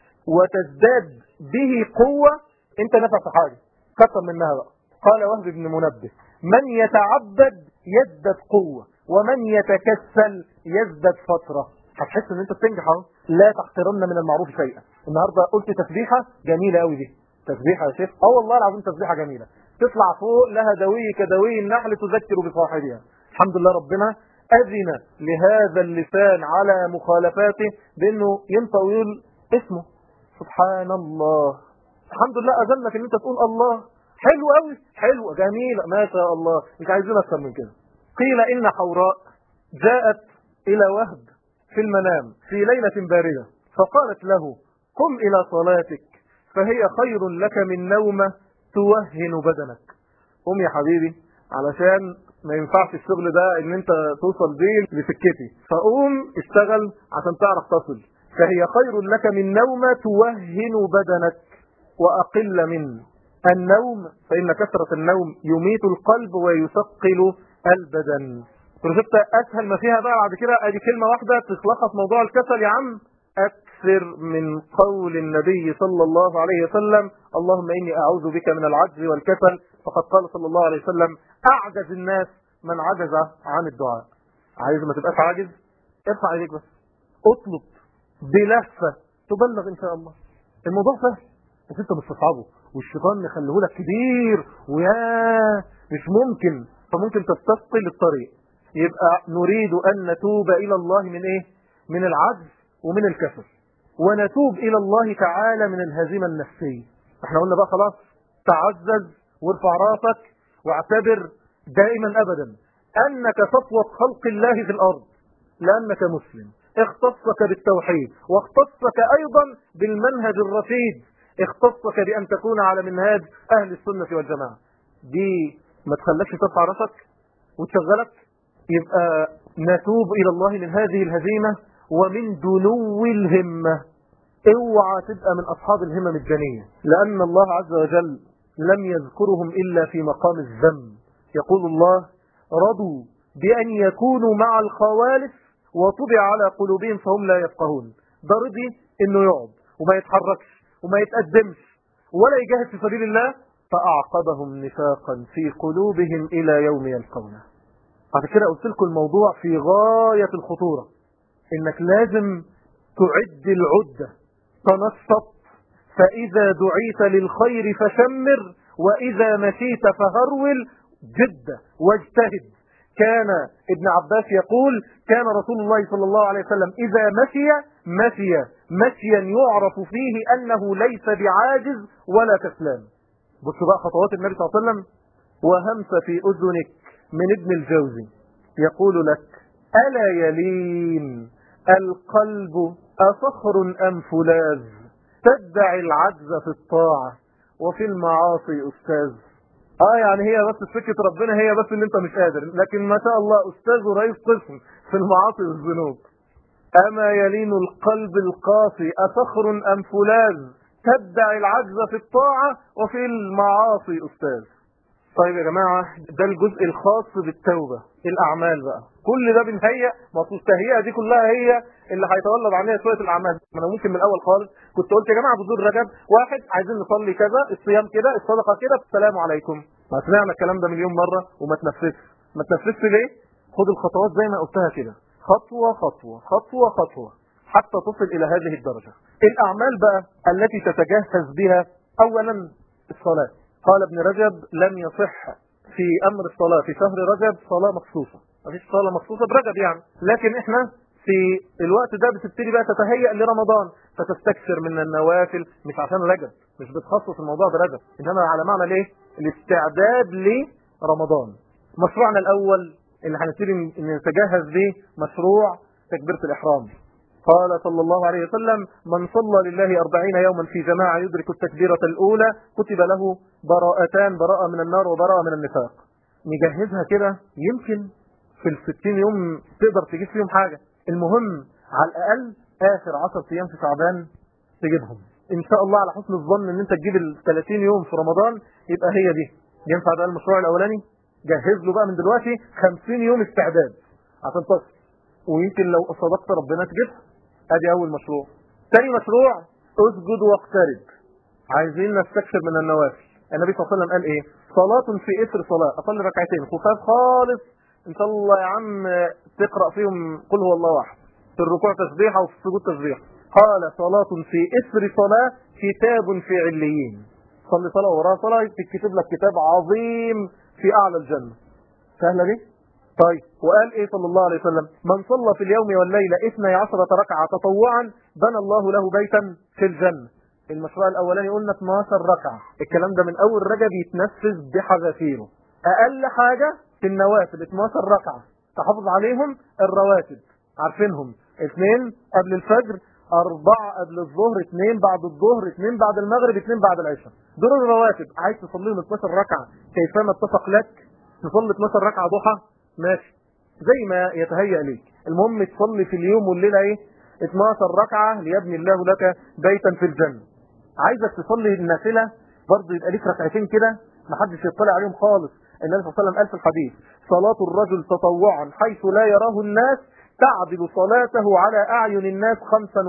وتزداد به قوة انت نفع في حاجة كثر منها بقى قال وهب بن منبه من يتعبد يزداد قوة ومن يتكسل يزداد فترة هتحس ان انت بتنجح اهو لا تحقرن من المعروف شيئا النهارده قلت تسبيحه جميله قوي دي تسبيحه يا شيخ اه والله العظيم تسبيحه جميله تطلع فوق لها دوي كدوي النحل تذكر بصاحبها الحمد لله ربنا أذن لهذا اللسان على مخالفاته بأنه ينطق ويقول اسمه سبحان الله الحمد لله أذنك أن أنت تقول الله حلو قوي حلو جميل ما شاء الله مش عايزين أكثر من كده قيل إن حوراء جاءت إلى وهب في المنام في ليلة باردة فقالت له قم إلى صلاتك فهي خير لك من نومة توهن بدنك قم يا حبيبي علشان ما ينفعش الشغل ده ان انت توصل بيه لسكتي فقوم اشتغل عشان تعرف تصل فهي خير لك من نومة توهن بدنك وأقل من النوم فإن كثرة النوم يميت القلب ويثقل البدن رجبت أسهل ما فيها بقى بعد كده ادي كلمة واحدة تخلصها في موضوع الكسل يا عم أكثر من قول النبي صلى الله عليه وسلم اللهم إني أعوذ بك من العجز والكسل فقد قال صلى الله عليه وسلم أعجز الناس من عجز عن الدعاء عايز ما تبقاش عاجز ارفع ايديك بس اطلب بلفة تبلغ إن شاء الله الموضوع سهل بس انت مستصعبه والشيطان يخليه لك كبير ويا مش ممكن فممكن تستثقل الطريق يبقى نريد أن نتوب إلى الله من إيه من العجز ومن الكسل ونتوب إلى الله تعالى من الهزيمة النفسية احنا قلنا بقى خلاص تعزز وارفع راسك واعتبر دائما أبدا أنك صفوة خلق الله في الأرض لأنك مسلم اختصك بالتوحيد واختصك أيضا بالمنهج الرشيد اختصك بأن تكون على منهاج أهل السنة والجماعة دي ما تخلكش ترفع راسك وتشغلك يبقى نتوب إلى الله من هذه الهزيمة ومن دنو الهمة اوعى تبقى من أصحاب الهمم الجنية لأن الله عز وجل لم يذكرهم إلا في مقام الذم يقول الله رضوا بأن يكونوا مع الخوالف وطبع على قلوبهم فهم لا يفقهون ده رضي انه يقعد وما يتحركش وما يتقدمش ولا يجاهد في سبيل الله فأعقبهم نفاقا في قلوبهم إلى يوم يلقونه بعد كده قلت لكم الموضوع في غاية الخطورة انك لازم تعد العدة تنشط فإذا دعيت للخير فشمر وإذا مشيت فهرول جد واجتهد كان ابن عباس يقول كان رسول الله صلى الله عليه وسلم إذا مشي مشي مشيا يعرف فيه أنه ليس بعاجز ولا كسلان بصوا بقى خطوات النبي صلى الله عليه وسلم وهمس في أذنك من ابن الجوزي يقول لك ألا يلين القلب أصخر أم فولاذ تدعي العجز في الطاعة وفي المعاصي أستاذ اه يعني هي بس سكة ربنا هي بس ان انت مش قادر لكن ما شاء الله استاذ ورئيس قسم في المعاصي والذنوب اما يلين القلب القاسي اصخر ام فولاذ تدعي العجز في الطاعة وفي المعاصي استاذ طيب يا جماعة ده الجزء الخاص بالتوبة الأعمال بقى كل ده بنهيئ ما التهيئة دي كلها هي اللي هيتولد عنها شوية الأعمال ما أنا ممكن من الأول خالص كنت قلت يا جماعة بذور رجب واحد عايزين نصلي كذا الصيام كده الصدقة كده السلام عليكم ما سمعنا الكلام ده مليون مرة وما تنفذش ما تنفذش ليه خد الخطوات زي ما قلتها كده خطوة خطوة خطوة خطوة حتى تصل إلى هذه الدرجة الأعمال بقى التي تتجهز بها أولا الصلاة قال ابن رجب لم يصح في أمر الصلاة في شهر رجب صلاة مخصوصة ما فيش صلاة مخصوصة برجب يعني لكن احنا في الوقت ده بتبتدي بقى تتهيأ لرمضان فتستكثر من النوافل مش عشان رجب مش بتخصص الموضوع ده رجب انما على معنى ليه الاستعداد لرمضان مشروعنا الاول اللي هنبتدي نتجهز به مشروع تكبيرة الاحرام قال صلى الله عليه وسلم من صلى لله أربعين يوما في جماعة يدرك التكبيرة الأولى كتب له براءتان براءة من النار وبراءة من النفاق نجهزها كده يمكن في الستين يوم تقدر تجيب فيهم حاجة المهم على الأقل آخر عشر أيام في شعبان تجيبهم إن شاء الله على حسن الظن إن أنت تجيب ال 30 يوم في رمضان يبقى هي دي ينفع ده المشروع الأولاني جهز له بقى من دلوقتي 50 يوم استعداد عشان تصل ويمكن لو صدقت ربنا تجيبها ادي اول مشروع ثاني مشروع اسجد واقترب عايزين نستكثر من النوافل النبي صلى الله عليه وسلم قال ايه صلاة في اثر صلاة اصلي ركعتين خفاف خالص ان شاء الله يا عم تقرأ فيهم قل هو الله واحد في الركوع تسبيحة وفي السجود تسبيحة قال صلاة في اثر صلاة كتاب في عليين صلي صلاة وراها صلاة تكتب لك كتاب عظيم في اعلى الجنة سهلة دي طيب وقال ايه صلى الله عليه وسلم من صلى في اليوم والليلة اثني عشرة ركعة تطوعا بنى الله له بيتا في الجنة المشروع الاولاني قلنا 12 ركعة الكلام ده من اول رجب يتنفذ بحذافيره اقل حاجة في النوافل 12 ركعة تحافظ عليهم الرواتب عارفينهم اثنين قبل الفجر أربعة قبل الظهر اثنين بعد الظهر اثنين بعد المغرب اثنين بعد العشاء دول الرواتب عايز تصليهم 12 ركعة كيفما اتفق لك تصلي 12 ركعة ضحى ماشي زي ما يتهيأ ليك المهم تصلي في اليوم والليلة ايه 12 ركعة ليبني الله لك بيتا في الجنة عايزك تصلي النافلة برضه يبقى ليك ركعتين كده محدش يطلع عليهم خالص النبي صلى الله عليه وسلم قال في الحديث صلاة الرجل تطوعا حيث لا يراه الناس تعدل صلاته على أعين الناس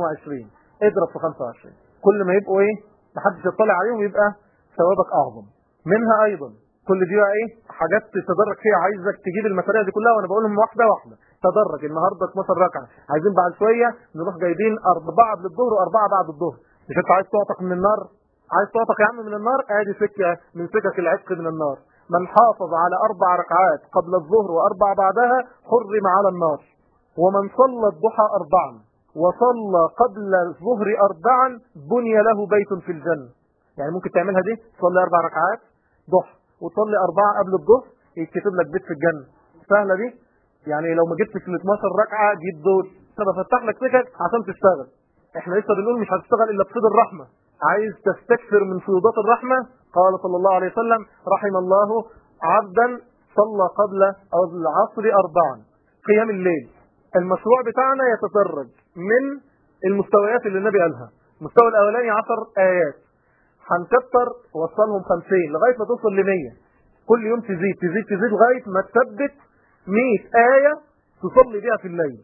25 اضرب في 25 كل ما يبقوا ايه محدش يطلع عليهم يبقى ثوابك أعظم منها أيضا كل دي بقى ايه حاجات تتدرج فيها عايزك تجيب المساريع دي كلها وانا بقولهم واحده واحده تدرج النهارده 12 ركعه عايزين بعد شويه نروح جايبين اربعه قبل الظهر واربعه بعد الظهر مش انت عايز تعتق من النار عايز تعتق يا عم من النار ادي سكه من سكك العتق من النار من حافظ على اربع ركعات قبل الظهر واربع بعدها حرم على النار ومن صلى الضحى اربعا وصلى قبل الظهر اربعا بني له بيت في الجنه يعني ممكن تعملها دي تصلي اربع ركعات ضحى وتصلي اربعه قبل الظهر يتكتب لك بيت في الجنه سهله دي يعني لو ما جبتش ال 12 ركعه جيب دول انا بفتح لك سكك عشان تشتغل احنا لسه بنقول مش هتشتغل الا بفيض الرحمه عايز تستكثر من فيوضات الرحمه قال صلى الله عليه وسلم رحم الله عبدا صلى قبل العصر اربعا قيام الليل المشروع بتاعنا يتدرج من المستويات اللي النبي قالها المستوى الاولاني 10 ايات هنكتر وصلهم 50 لغايه ما توصل ل 100 كل يوم تزيد تزيد تزيد لغايه ما تثبت 100 ايه تصلي بها في الليل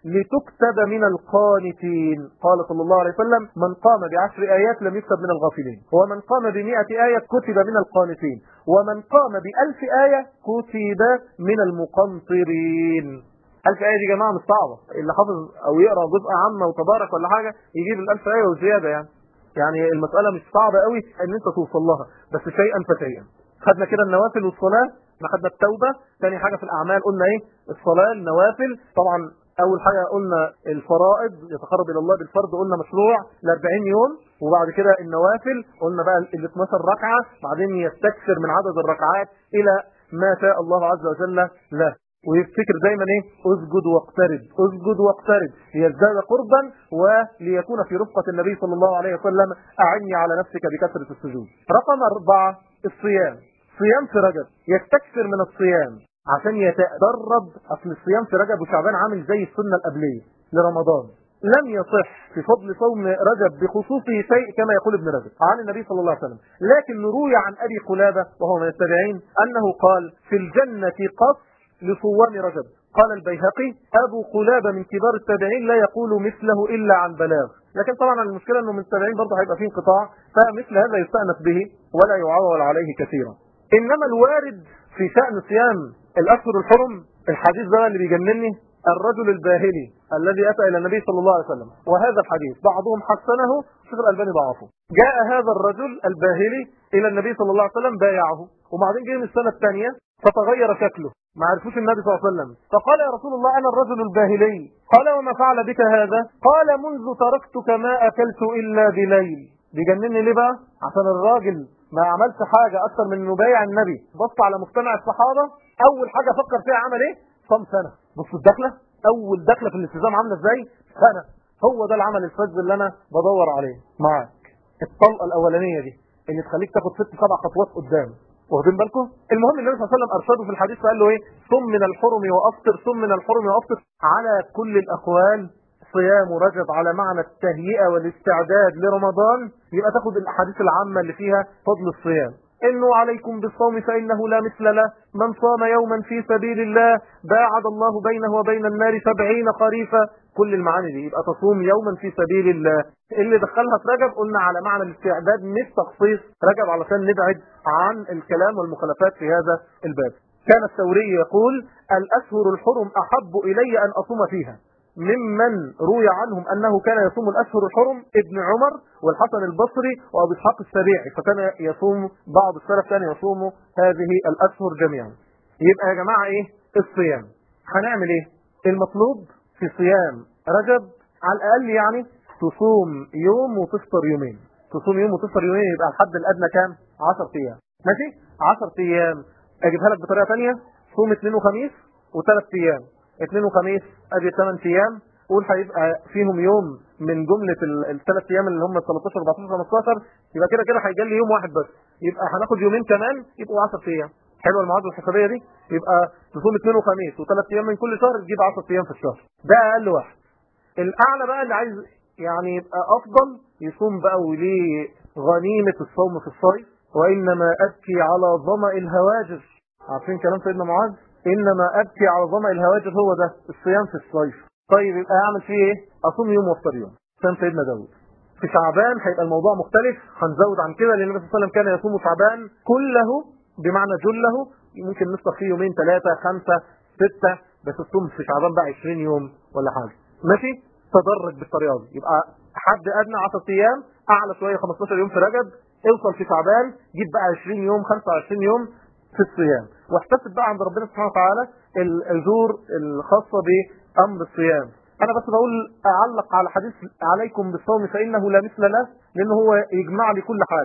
لتكتب من القانتين قال صلى الله عليه وسلم من قام بعشر آيات لم يكتب من الغافلين ومن قام بمئة آية كتب من القانتين ومن قام بألف آية كتب من المقنطرين ألف آية دي جماعة مش صعبة اللي حافظ أو يقرأ جزء عامة وتبارك ولا حاجة يجيب الألف آية وزيادة يعني يعني المسألة مش صعبة قوي ان انت توصل لها بس شيئا فشيئا خدنا كده النوافل والصلاة ما خدنا التوبة ثاني حاجة في الأعمال قلنا ايه الصلاة النوافل طبعا اول حاجة قلنا الفرائض يتقرب الى الله بالفرض قلنا مشروع ل 40 يوم وبعد كده النوافل قلنا بقى ال 12 ركعة بعدين يستكثر من عدد الركعات الى ما شاء الله عز وجل له ويفتكر دايما ايه اسجد واقترب اسجد واقترب ليزداد قربا وليكون في رفقة النبي صلى الله عليه وسلم اعني على نفسك بكثرة السجود رقم اربعة الصيام صيام في رجب يستكثر من الصيام عشان يتدرب اصل الصيام في رجب وشعبان عامل زي السنة القبلية لرمضان لم يصح في فضل صوم رجب بخصوصه شيء كما يقول ابن رجب عن النبي صلى الله عليه وسلم لكن روي عن ابي قلابة وهو من التابعين انه قال في الجنة قص لصوام رجب قال البيهقي أبو قلابة من كبار التابعين لا يقول مثله إلا عن بلاغ لكن طبعا المشكلة أنه من التابعين برضه هيبقى فيه انقطاع فمثل هذا يستأنس به ولا يعول عليه كثيرا إنما الوارد في شأن صيام الأشهر الحرم الحديث ده اللي بيجنني الرجل الباهلي الذي أتى إلى النبي صلى الله عليه وسلم وهذا الحديث بعضهم حسنه الشيخ الألباني ضعفه جاء هذا الرجل الباهلي إلى النبي صلى الله عليه وسلم بايعه وبعدين جه من السنة الثانية فتغير شكله ما عرفوش النبي صلى الله عليه وسلم فقال يا رسول الله أنا الرجل الباهلي قال وما فعل بك هذا قال منذ تركتك ما أكلت إلا بليل بيجنني ليه بقى عشان الراجل ما عملش حاجة أكثر من انه بايع النبي بص على مجتمع الصحابة أول حاجة فكر فيها عمل إيه صام سنة بص الدخلة أول دخلة في الالتزام عاملة إزاي سنة هو ده العمل الفذ اللي أنا بدور عليه معاك الطلقة الأولانية دي اللي تخليك تاخد ست سبع خطوات قدام واخدين بالكم المهم النبي صلى الله عليه وسلم ارشده في الحديث فقال له ايه صم من الحرم وافطر صم من الحرم وافطر على كل الاقوال صيام رجب على معنى التهيئه والاستعداد لرمضان يبقى تاخد الاحاديث العامه اللي فيها فضل الصيام انه عليكم بالصوم فانه لا مثل له من صام يوما في سبيل الله باعد الله بينه وبين النار سبعين خريفا كل المعاني دي يبقى تصوم يوما في سبيل الله اللي دخلها في رجب قلنا على معنى الاستعداد مش تخصيص رجب علشان نبعد عن الكلام والمخالفات في هذا الباب كان الثوري يقول الأشهر الحرم أحب إلي أن أصوم فيها ممن روي عنهم أنه كان يصوم الأشهر الحرم ابن عمر والحسن البصري وأبو إسحاق السبيعي فكان يصوم بعض السلف كان يصوم هذه الأشهر جميعا يبقى يا جماعة إيه الصيام هنعمل إيه المطلوب في صيام رجب على الأقل يعني تصوم يوم وتفطر يومين تصوم يوم وتفطر يومين يبقى الحد الأدنى كام 10 أيام ماشي 10 أيام أجيبها لك بطريقة ثانيه صوم اثنين وخميس وثلاث أيام اثنين وخميس ادي 8 ايام قول هيبقى فيهم يوم من جملة الثلاث ايام اللي هم 13 14 15 يبقى كده كده هيجي لي يوم واحد بس يبقى هناخد يومين كمان يبقوا 10 ايام حلوه المعادله الحسابيه دي يبقى تصوم اثنين وخميس وثلاث ايام من كل شهر تجيب 10 ايام في الشهر ده اقل واحد الاعلى بقى اللي عايز يعني يبقى افضل يصوم بقى وليه غنيمه الصوم في الصيف وانما ابكي على ظمأ الهواجر عارفين كلام سيدنا معاذ انما ابكي على ظمأ الهواجر هو ده الصيام في الصيف طيب يبقى اعمل فيه ايه اصوم يوم وافطر يوم كان سيدنا داود في شعبان هيبقى الموضوع مختلف هنزود عن كده لان النبي صلى الله عليه وسلم كان يصوم شعبان كله بمعنى جله ممكن نفطر فيه يومين ثلاثة خمسة ستة بس الصوم في شعبان بقى 20 يوم ولا حاجة ماشي تدرج بالطريقة دي يبقى حد ادنى 10 ايام اعلى شوية 15 يوم في رجب اوصل في شعبان جيب بقى 20 يوم 25 يوم في الصيام واحتسب بقى عند ربنا سبحانه وتعالى الاجور الخاصة بامر الصيام انا بس بقول اعلق على حديث عليكم بالصوم فانه لا مثل له لان هو يجمع لي كل حاجة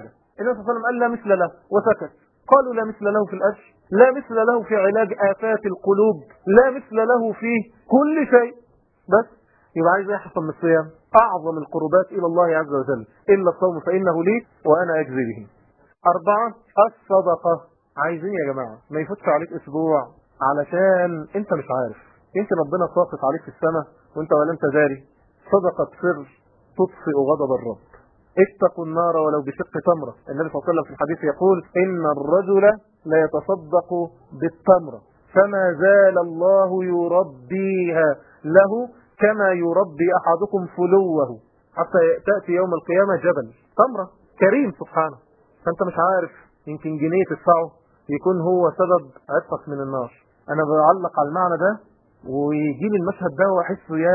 النبي صلى الله عليه وسلم قال لا مثل له وسكت قالوا لا مثل له في الأجر لا مثل له في علاج آفات القلوب لا مثل له في كل شيء بس يبقى عايز يحصل من الصيام أعظم القربات إلى الله عز وجل إلا الصوم فإنه لي وأنا أجزي به أربعة الصدقة عايزين يا جماعة ما يفوتش عليك أسبوع علشان أنت مش عارف يمكن ربنا ساقط عليك في السماء وأنت ولا أنت داري صدقة سر تطفئ غضب الرب اتقوا النار ولو بشق تمرة النبي صلى الله عليه وسلم في الحديث يقول إن الرجل لا يتصدق بالتمرة فما زال الله يربيها له كما يربي أحدكم فلوه حتى تأتي يوم القيامة جبل تمرة كريم سبحانه فأنت مش عارف يمكن جنيه تدفعه يكون هو سبب عتقك من النار أنا بعلق على المعنى ده ويجي لي المشهد ده واحسه يا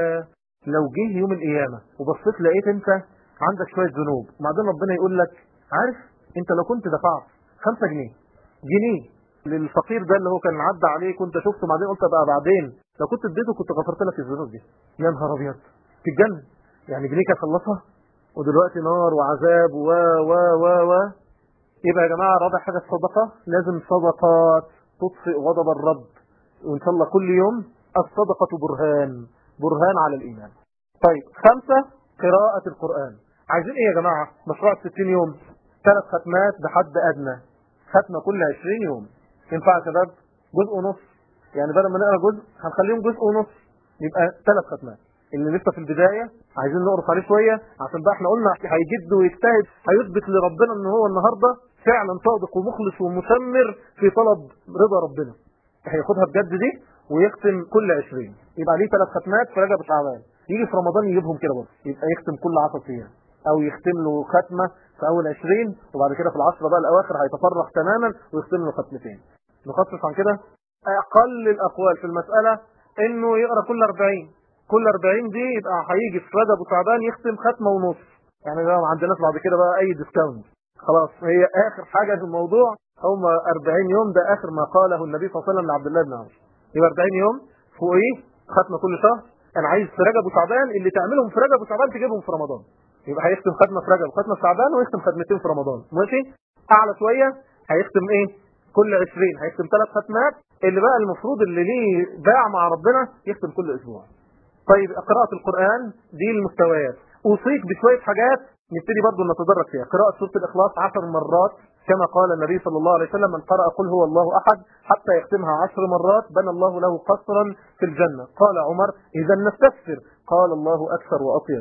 لو جه يوم القيامة وبصيت لقيت انت عندك شوية ذنوب وبعدين ربنا يقول لك عارف انت لو كنت دفعت 5 جنيه جنيه للفقير ده اللي هو كان عدى عليه كنت شفته بعدين قلت بقى بعدين لو كنت اديته كنت غفرت لك الذنوب دي يا نهار ابيض تتجنن يعني جنيه خلصها ودلوقتي نار وعذاب و و و و يبقى يا جماعه رابع حاجه الصدقه لازم صدقات تطفئ غضب الرب وان شاء الله كل يوم الصدقه برهان برهان على الايمان طيب خمسه قراءه القران عايزين ايه يا جماعه مشروع 60 يوم ثلاث ختمات بحد ادنى ختمه كل 20 يوم ينفع يا شباب جزء ونص يعني بدل ما نقرا جزء هنخليهم جزء ونص يبقى ثلاث ختمات اللي لسه في البدايه عايزين نقرص عليه شويه عشان بقى احنا قلنا هيجد ويجتهد هيثبت لربنا ان هو النهارده فعلا صادق ومخلص ومثمر في طلب رضا ربنا هياخدها بجد دي ويختم كل 20 يبقى ليه ثلاث ختمات في رجب وشعبان يجي في رمضان يجيبهم كده برضه يبقى يختم كل 10 ايام او يختم له ختمه في اول 20 وبعد كده في العشرة بقى الاواخر هيتفرغ تماما ويختم له ختمتين نخصص عن كده اقل الاقوال في المساله انه يقرا كل 40 كل 40 دي يبقى هيجي في رجب وشعبان يختم ختمه ونص يعني ده ما عندناش بعد كده بقى اي ديسكاونت خلاص هي اخر حاجه في الموضوع هم 40 يوم ده اخر ما قاله النبي صلى الله عليه وسلم لعبد الله بن عمر يبقى 40 يوم فوقيه ختمه كل شهر انا عايز في رجب وشعبان اللي تعملهم في رجب وشعبان تجيبهم في رمضان يبقى هيختم ختمه في رجب وختمه في شعبان ويختم ختمتين في رمضان ماشي اعلى شويه هيختم ايه كل 20 هيختم ثلاث ختمات اللي بقى المفروض اللي ليه باع مع ربنا يختم كل اسبوع طيب قراءة القرآن دي المستويات أوصيك بشوية حاجات نبتدي برضو نتدرج فيها قراءة سورة الإخلاص عشر مرات كما قال النبي صلى الله عليه وسلم من قرأ قل هو الله أحد حتى يختمها عشر مرات بنى الله له قصرا في الجنة قال عمر إذا نستكثر قال الله أكثر وأطيب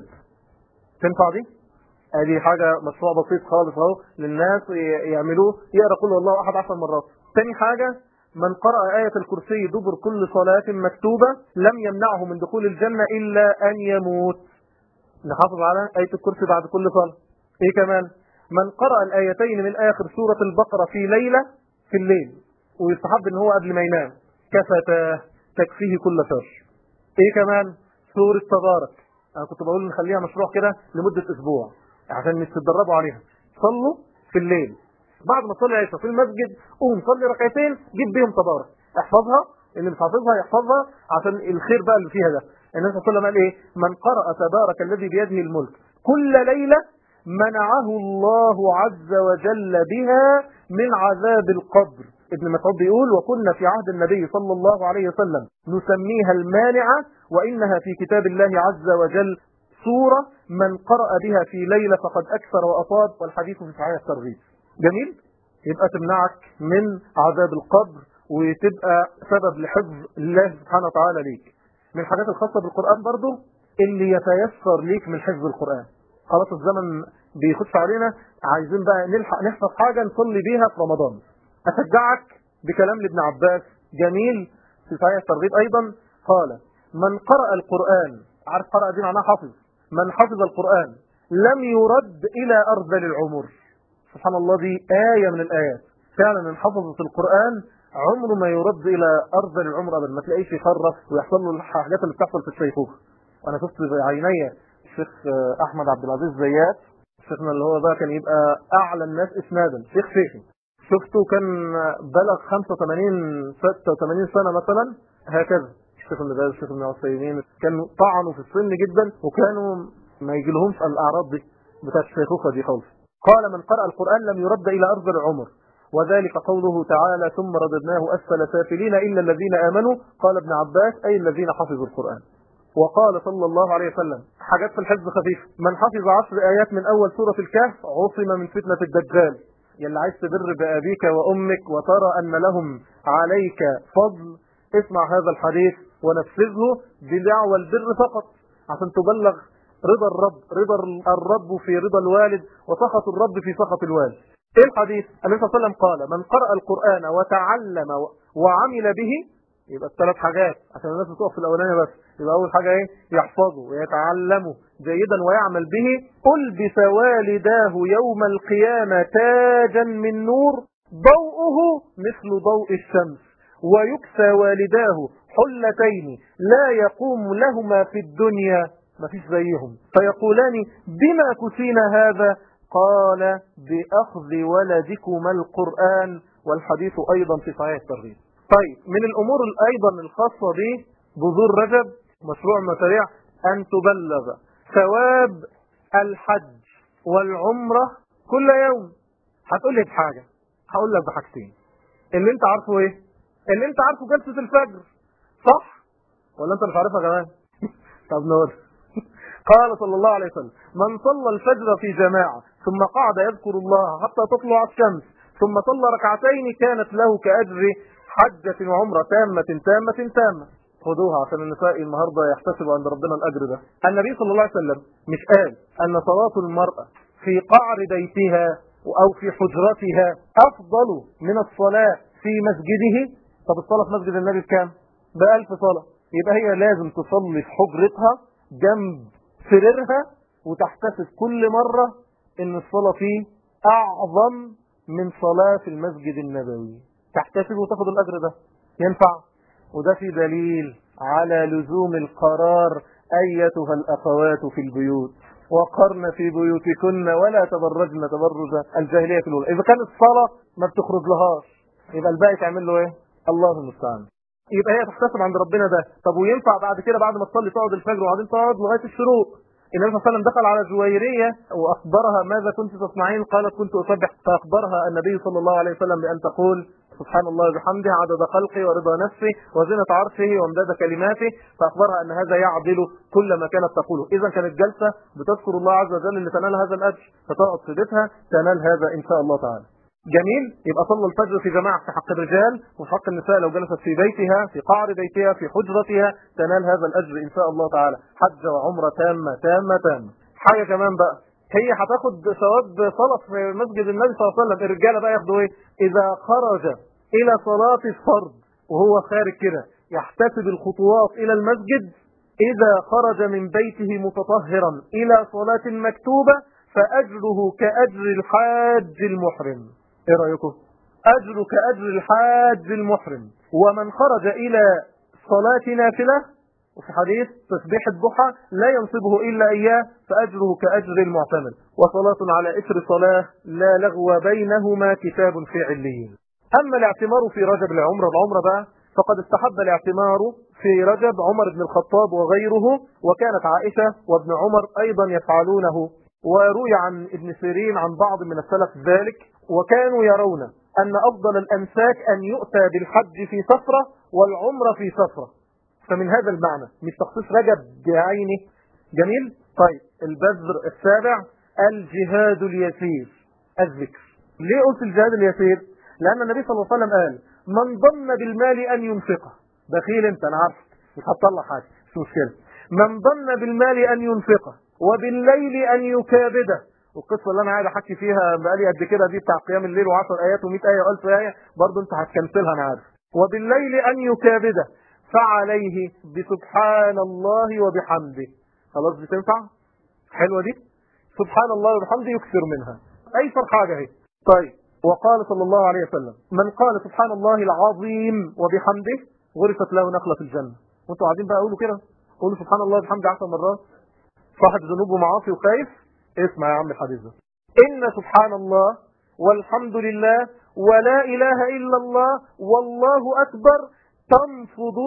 تنفع دي؟ ادي حاجة مشروع بسيط خالص اهو للناس يعملوه يقرأ قل هو الله أحد عشر مرات تاني حاجة من قرأ آية الكرسي دبر كل صلاة مكتوبة لم يمنعه من دخول الجنة إلا أن يموت نحافظ على آية الكرسي بعد كل صلاة إيه كمان من قرأ الآيتين من آخر سورة البقرة في ليلة في الليل ويستحب إن هو قبل ما ينام كفتا تكفيه كل شر إيه كمان سورة تبارك أنا كنت بقول نخليها مشروع كده لمدة أسبوع عشان مش تتدربوا عليها صلوا في الليل بعد ما تصلي عيشة في المسجد قوم صلي ركعتين جيب بيهم تبارك احفظها اللي مش حافظها يحفظها عشان الخير بقى اللي فيها ده النبي صلى الله عليه وسلم قال ايه من قرأ تبارك الذي بيده الملك كل ليلة منعه الله عز وجل بها من عذاب القبر ابن مسعود بيقول وكنا في عهد النبي صلى الله عليه وسلم نسميها المانعة وإنها في كتاب الله عز وجل سورة من قرأ بها في ليلة فقد أكثر وأطاب والحديث في صحيح الترغيب جميل يبقى تمنعك من عذاب القبر وتبقى سبب لحفظ الله سبحانه وتعالى ليك من الحاجات الخاصة بالقرآن برضو اللي يتيسر ليك من حفظ القرآن خلاص الزمن بيخش علينا عايزين بقى نلحق نحفظ حاجة نصلي بيها في رمضان أشجعك بكلام لابن عباس جميل في صحيح الترغيب أيضا قال من قرأ القرآن عارف قرأ دي معناها حفظ من حفظ القرآن لم يرد إلى أرذل العمر سبحان الله دي آية من الآيات فعلا من حفظة القرآن عمره ما يرد إلى أرذل العمر أبدا ما تلاقيش يخرف ويحصل له الحاجات اللي بتحصل في الشيخوخة وأنا شفت بعيني الشيخ أحمد عبد العزيز زيات شيخنا اللي هو بقى كان يبقى أعلى الناس إسنادا شيخ شيخي شفته كان بلغ 85 86 سنة مثلا هكذا الشيخ ابن باز الشيخ ابن عثيمين كانوا طعنوا في السن جدا وكانوا ما يجيلهمش الأعراض دي بتاعت الشيخوخة دي خالص قال من قرأ القرآن لم يرد إلى أرض العمر وذلك قوله تعالى ثم رددناه أسفل سافلين إلا الذين آمنوا قال ابن عباس أي الذين حفظوا القرآن وقال صلى الله عليه وسلم حاجات في الحفظ خفيفة من حفظ عشر آيات من أول سورة الكهف عصم من فتنة الدجال يلي عايز تبر بأبيك وأمك وترى أن لهم عليك فضل اسمع هذا الحديث ونفذه بدعوى البر فقط عشان تبلغ رضا الرب رضا الرب في رضا الوالد وسخط الرب في سخط الوالد ايه الحديث النبي صلى الله عليه وسلم قال من قرأ القرآن وتعلم وعمل به يبقى الثلاث حاجات عشان الناس بتقف في الاولانيه بس يبقى اول حاجه ايه يحفظه ويتعلمه جيدا ويعمل به البس والداه يوم القيامه تاجا من نور ضوءه مثل ضوء الشمس ويكسى والداه حلتين لا يقوم لهما في الدنيا ما فيش زيهم فيقولان بما كسينا هذا قال بأخذ ولدكما القرآن والحديث أيضا في صحيح الترغيب طيب من الأمور أيضا الخاصة ببذور رجب مشروع مشاريع أن تبلغ ثواب الحج والعمرة كل يوم هتقول لي بحاجة هقول لك بحاجتين اللي انت عارفه ايه اللي انت عارفه جلسة الفجر صح ولا انت مش عارفها كمان طب نور قال صلى الله عليه وسلم من صلى الفجر في جماعة ثم قعد يذكر الله حتى تطلع الشمس ثم صلى ركعتين كانت له كأجر حجة وعمرة تامة تامة تامة خذوها عشان النساء النهاردة يحتسبوا عند ربنا الأجر ده النبي صلى الله عليه وسلم مش قال أن صلاة المرأة في قعر بيتها أو في حجرتها أفضل من الصلاة في مسجده طب الصلاة في مسجد النبي بكام بألف صلاة يبقى هي لازم تصلي في حجرتها جنب سريرها وتحتسب كل مرة ان الصلاة فيه اعظم من صلاة في المسجد النبوي تحتسب وتاخد الاجر ده ينفع وده في دليل على لزوم القرار ايتها الاخوات في البيوت وقرن في بيوتكن ولا تبرجن تبرج الجاهلية في الأولى إذا كانت الصلاة ما بتخرج لهاش يبقى الباقي تعمل له إيه الله المستعان يبقى هي تحتسب عند ربنا ده طب وينفع بعد كده بعد ما تصلي تقعد الفجر وبعدين تقعد لغاية الشروق النبي صلى الله عليه وسلم دخل على جويرية وأخبرها ماذا كنت تصنعين قالت كنت أسبح فأخبرها النبي صلى الله عليه وسلم بأن تقول سبحان الله وبحمده عدد خلقه ورضا نفسه وزنة عرشه وامداد كلماته فأخبرها أن هذا يعدل كل ما كانت تقوله إذا كانت جلسة بتذكر الله عز وجل لتنال هذا الأجر فتقعد في بيتها تنال هذا إن شاء الله تعالى جميل يبقى صلى الفجر في جماعة في حق الرجال وفي حق النساء لو جلست في بيتها في قعر بيتها في حجرتها تنال هذا الأجر إن شاء الله تعالى حج وعمرة تامة تامة تامة حاجة كمان بقى هي هتاخد ثواب صلاة في مسجد النبي صلى الله عليه وسلم الرجالة بقى ياخدوا ايه إذا خرج إلى صلاة الفرض وهو خارج كده يحتسب الخطوات إلى المسجد إذا خرج من بيته متطهرا إلى صلاة مكتوبة فأجره كأجر الحاج المحرم ايه رأيكم أجر كأجر الحاج المحرم ومن خرج إلى صلاة نافلة وفي حديث تسبيح الضحى لا ينصبه إلا إياه فأجره كأجر المعتمد وصلاة على إثر صلاة لا لغو بينهما كتاب في عليين أما الاعتمار في رجب العمرة العمرة بقى فقد استحب الاعتمار في رجب عمر بن الخطاب وغيره وكانت عائشة وابن عمر أيضا يفعلونه وروي عن ابن سيرين عن بعض من السلف ذلك وكانوا يرون أن أفضل الأمساك أن يؤتى بالحج في سفرة والعمرة في سفرة فمن هذا المعنى مش تخصيص رجب بعينه جميل طيب البذر السابع الجهاد اليسير الذكر ليه قلت الجهاد اليسير لأن النبي صلى الله عليه وسلم قال من ضن بالمال أن ينفقه بخيل انت انا عارف مش هتطلع حاجة مش مشكلة من ضن بالمال أن ينفقه وبالليل أن يكابده والقصة اللي أنا قاعد أحكي فيها بقالي قد كده دي بتاع قيام الليل و10 آيات و100 آية و1000 آية برضه أنت هتكنسلها أنا عارف وبالليل أن يكابده فعليه بسبحان الله وبحمده خلاص دي تنفع حلوة دي سبحان الله وبحمده يكثر منها أيسر حاجة هي طيب وقال صلى الله عليه وسلم من قال سبحان الله العظيم وبحمده غرفت له نخلة في الجنة وانتوا قاعدين بقى قولوا كده قولوا سبحان الله وبحمده 10 مرات صاحب ذنوب ومعاصي وخايف اسمع يا عم الحديث ده إن سبحان الله والحمد لله ولا إله إلا الله والله أكبر تنفض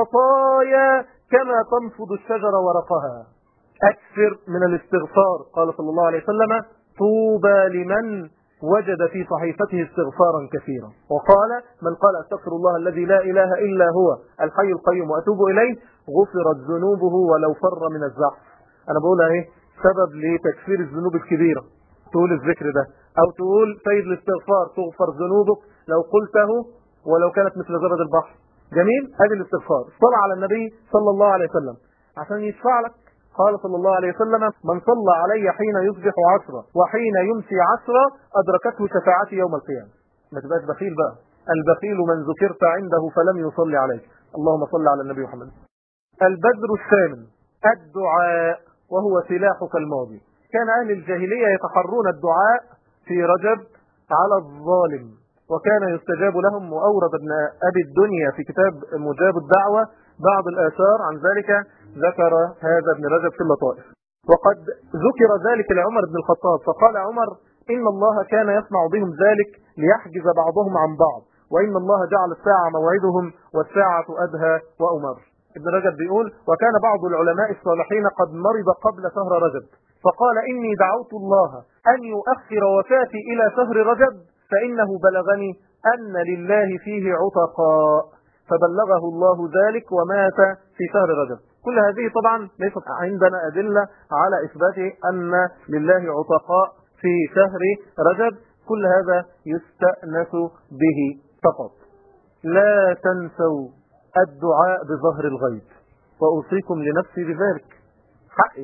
الخطايا كما تنفض الشجر ورقها أكثر من الاستغفار قال صلى الله عليه وسلم طوبى لمن وجد في صحيفته استغفارا كثيرا وقال من قال استغفر الله الذي لا إله إلا هو الحي القيوم وأتوب إليه غفرت ذنوبه ولو فر من الزحف أنا بقول اهي سبب لتكفير الذنوب الكبيرة تقول الذكر ده أو تقول سيد الاستغفار تغفر ذنوبك لو قلته ولو كانت مثل زبد البحر جميل هذه الاستغفار صلى على النبي صلى الله عليه وسلم عشان يشفع لك قال صلى الله عليه وسلم من صلى علي حين يصبح عشرة وحين يمسي عشرة أدركته شفاعتي يوم القيامة ما تبقاش بخيل بقى البخيل من ذكرت عنده فلم يصلي عليك اللهم صل على النبي محمد البذر الثامن الدعاء وهو سلاحك الماضي كان أهل الجاهلية يتحرون الدعاء في رجب على الظالم وكان يستجاب لهم وأورد ابن أبي الدنيا في كتاب مجاب الدعوة بعض الآثار عن ذلك ذكر هذا ابن رجب في اللطائف وقد ذكر ذلك لعمر بن الخطاب فقال عمر إن الله كان يصنع بهم ذلك ليحجز بعضهم عن بعض وإن الله جعل الساعة موعدهم والساعة أدهى وأمر ابن رجب بيقول وكان بعض العلماء الصالحين قد مرض قبل شهر رجب فقال إني دعوت الله أن يؤخر وفاتي إلى شهر رجب فإنه بلغني أن لله فيه عتقاء فبلغه الله ذلك ومات في شهر رجب كل هذه طبعا ليست عندنا أدلة على إثبات أن لله عتقاء في شهر رجب كل هذا يستأنس به فقط لا تنسوا الدعاء بظهر الغيب وأوصيكم لنفسي بذلك حقي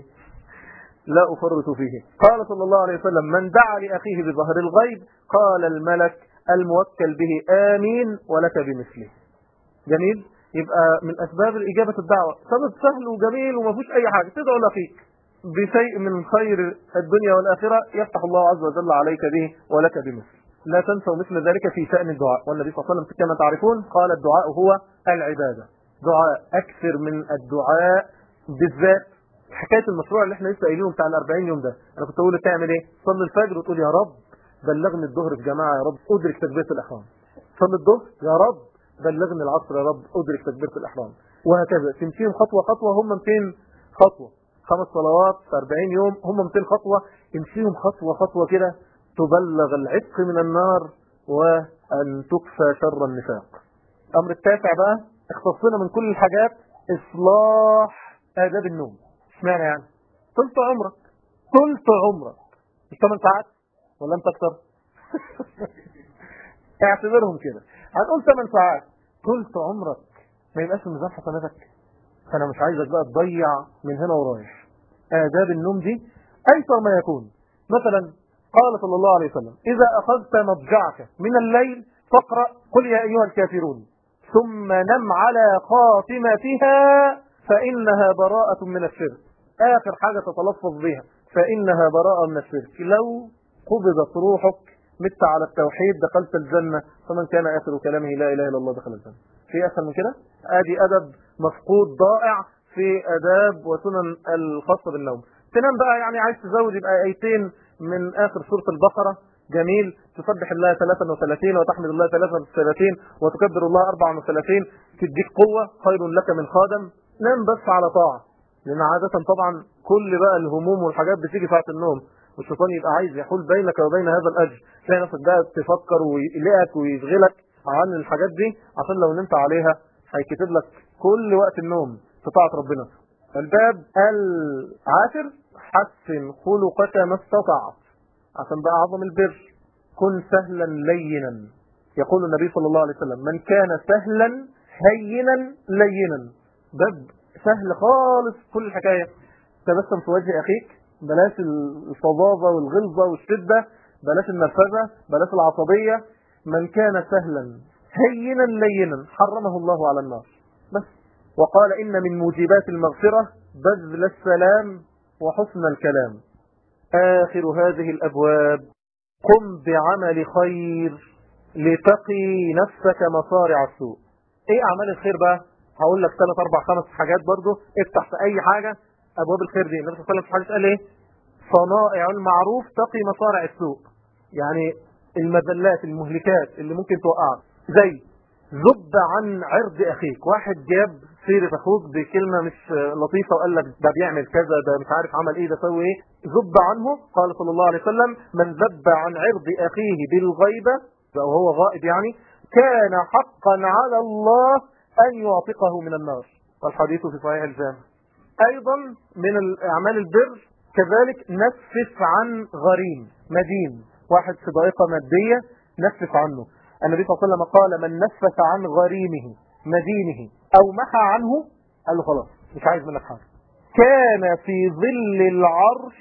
لا أفرط فيه قال صلى الله عليه وسلم من دعا لأخيه بظهر الغيب قال الملك الموكل به آمين ولك بمثله جميل يبقى من أسباب الإجابة الدعوة سبب سهل وجميل وما فيش أي حاجة تدعو لأخيك بشيء من خير الدنيا والآخرة يفتح الله عز وجل عليك به ولك بمثل لا تنسوا مثل ذلك في شأن الدعاء والنبي صلى الله عليه وسلم كما تعرفون قال الدعاء هو العبادة دعاء أكثر من الدعاء بالذات حكاية المشروع اللي احنا لسه قايلينه بتاع ال 40 يوم ده انا كنت اقول لك تعمل ايه صلي الفجر وتقول يا رب بلغني الظهر في جماعه يا رب ادرك تكبيره الاحرام صلي الظهر يا رب بلغني العصر يا رب ادرك تكبيره الاحرام وهكذا تمشيهم خطوه خطوه هم 200 خطوه خمس صلوات في 40 يوم هم 200 خطوه تمشيهم خطوه خطوه كده تبلغ العتق من النار وان تكفى شر النفاق الامر التاسع بقى اختصنا من كل الحاجات اصلاح آداب النوم اشمعنى يعني طلت عمرك طلت عمرك مش 8 ساعات ولا انت اكتر اعتبرهم كده هتقول 8 ساعات طلت عمرك ما يبقاش في ميزان حسناتك فانا مش عايزك بقى تضيع من هنا ورايح آداب النوم دي أيسر ما يكون مثلا قال صلى الله عليه وسلم إذا أخذت مضجعك من الليل فاقرأ قل يا أيها الكافرون ثم نم على خاتمتها فإنها براءة من الشرك آخر حاجة تتلفظ بها فإنها براءة من الشرك لو قبضت روحك مت على التوحيد دخلت الجنة فمن كان آخر كلامه لا إله إلا الله دخل الجنة في أسهل من كده آدي أدب مفقود ضائع في أداب وسنن الخاصة بالنوم تنام بقى يعني عايز تزود يبقى آيتين من آخر سورة البقرة جميل تسبح الله 33 وتحمد الله 33 وتكبر الله 34 تديك قوة خير لك من خادم نام بس على طاعة لأن عادة طبعا كل بقى الهموم والحاجات بتيجي ساعة النوم والشيطان يبقى عايز يحول بينك وبين هذا الأجر تلاقي نفسك بقى تفكر ويقلقك ويشغلك عن الحاجات دي عشان لو نمت عليها هيكتب لك كل وقت النوم في طاعة ربنا الباب العاشر حسن خلقك ما استطعت عشان بقى عظم البر كن سهلا لينا يقول النبي صلى الله عليه وسلم من كان سهلا هينا لينا باب سهل خالص كل الحكاية تبسم في وجه أخيك بلاش الفظاظة والغلظة والشدة بلاش النرفزة بلاش العصبية من كان سهلا هينا لينا حرمه الله على النار بس وقال إن من موجبات المغفرة بذل السلام وحسن الكلام آخر هذه الأبواب قم بعمل خير لتقي نفسك مصارع السوء ايه اعمال الخير بقى هقول لك ثلاث اربع خمس حاجات برضو افتح في اي حاجة ابواب الخير دي النبي صلى الله عليه وسلم في حديث قال ايه صنائع المعروف تقي مصارع السوء يعني المذلات المهلكات اللي ممكن توقعك زي ذب عن عرض اخيك واحد جاب سيرة اخوك بكلمة مش لطيفة وقال لك ده بيعمل كذا ده مش عارف عمل ايه ده سوي ايه ذب عنه قال صلى الله عليه وسلم من ذب عن عرض اخيه بالغيبة وهو غائب يعني كان حقا على الله ان يعتقه من النار والحديث في صحيح الجامع ايضا من الاعمال البر كذلك نفس عن غريم مدين واحد في ضائقة مادية نفس عنه النبي صلى الله عليه وسلم قال من نفس عن غريمه مدينه او محى عنه قال له خلاص مش عايز منك حاجة كان في ظل العرش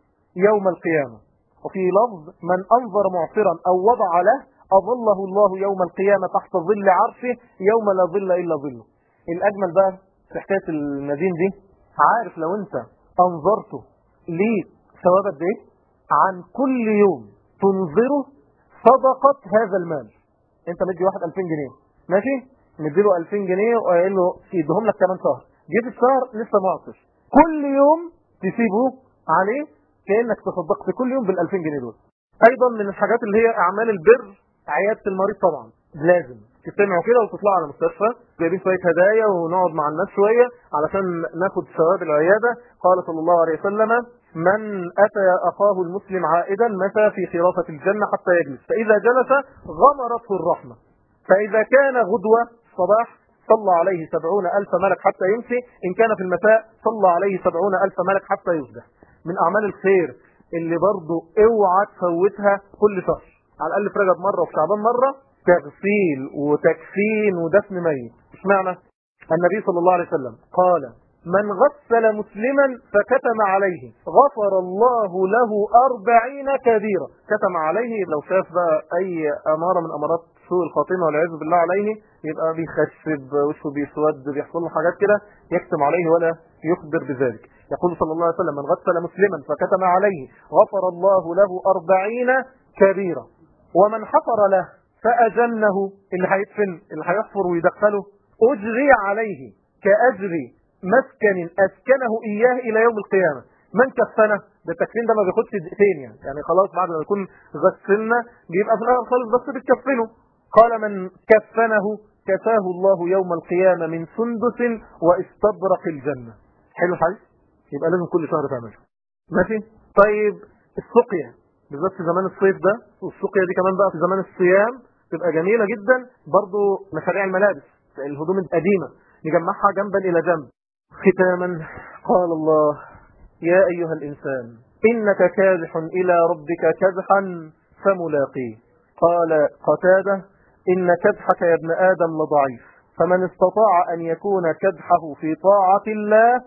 يوم القيامة وفي لفظ من انظر معصرا او وضع له اظله الله يوم القيامة تحت ظل عرشه يوم لا ظل الا ظله الاجمل بقى في حكاية المدين دي عارف لو انت انظرته ليه ثواب قد ايه عن كل يوم تنظره صدقة هذا المال انت مدي واحد 2000 جنيه ماشي مديله 2000 جنيه وقايل له يديهم لك كمان شهر جيت الشهر لسه معطش كل يوم تسيبه عليه كانك تصدقت كل يوم بال 2000 جنيه دول ايضا من الحاجات اللي هي اعمال البر عياده المريض طبعا لازم تجتمعوا كده وتطلعوا على المستشفى جايبين شويه هدايا ونقعد مع الناس شويه علشان ناخد ثواب العياده قال صلى الله عليه وسلم من أتى أخاه المسلم عائدا متى في خرافة الجنة حتى يجلس فإذا جلس غمرته الرحمة فإذا كان غدوة صباح صلى عليه سبعون ألف ملك حتى يمسي إن كان في المساء صلى عليه سبعون ألف ملك حتى يصبح من أعمال الخير اللي برضو اوعى تفوتها كل شهر على الأقل في رجب مرة وفي شعبان مرة تغسيل وتكفين ودفن ميت اشمعنى النبي صلى الله عليه وسلم قال من غسل مسلما فكتم عليه غفر الله له أربعين كبيرة كتم عليه لو شاف بقى أي أمارة من أمارات سوء الخاتمة والعياذ بالله عليه يبقى بيخشب وشه بيسود بيحصل له حاجات كده يكتم عليه ولا يخبر بذلك يقول صلى الله عليه وسلم من غسل مسلما فكتم عليه غفر الله له أربعين كبيرة ومن حفر له فأجنه اللي هيدفن اللي هيحفر ويدخله أجري عليه كأجر مسكن أسكنه إياه إلى يوم القيامة من كفنه ده التكفين ده ما بياخدش دقيقتين يعني يعني خلاص بعد ما يكون غسلنا بيبقى في الاخر خالص بس بتكفنه قال من كفنه كفاه الله يوم القيامة من سندس واستبرق الجنة حلو حاجة يبقى لازم كل شهر تعمله ماشي طيب السقيا بالذات في زمان الصيف ده والسقيا دي كمان بقى في زمان الصيام تبقى جميلة جدا برضو مشاريع الملابس الهدوم القديمة نجمعها جنبا إلى جنب ختاما قال الله يا أيها الإنسان إنك كادح إلى ربك كدحا فملاقيه قال قتادة إن كدحك يا ابن آدم لضعيف فمن استطاع أن يكون كدحه في طاعة الله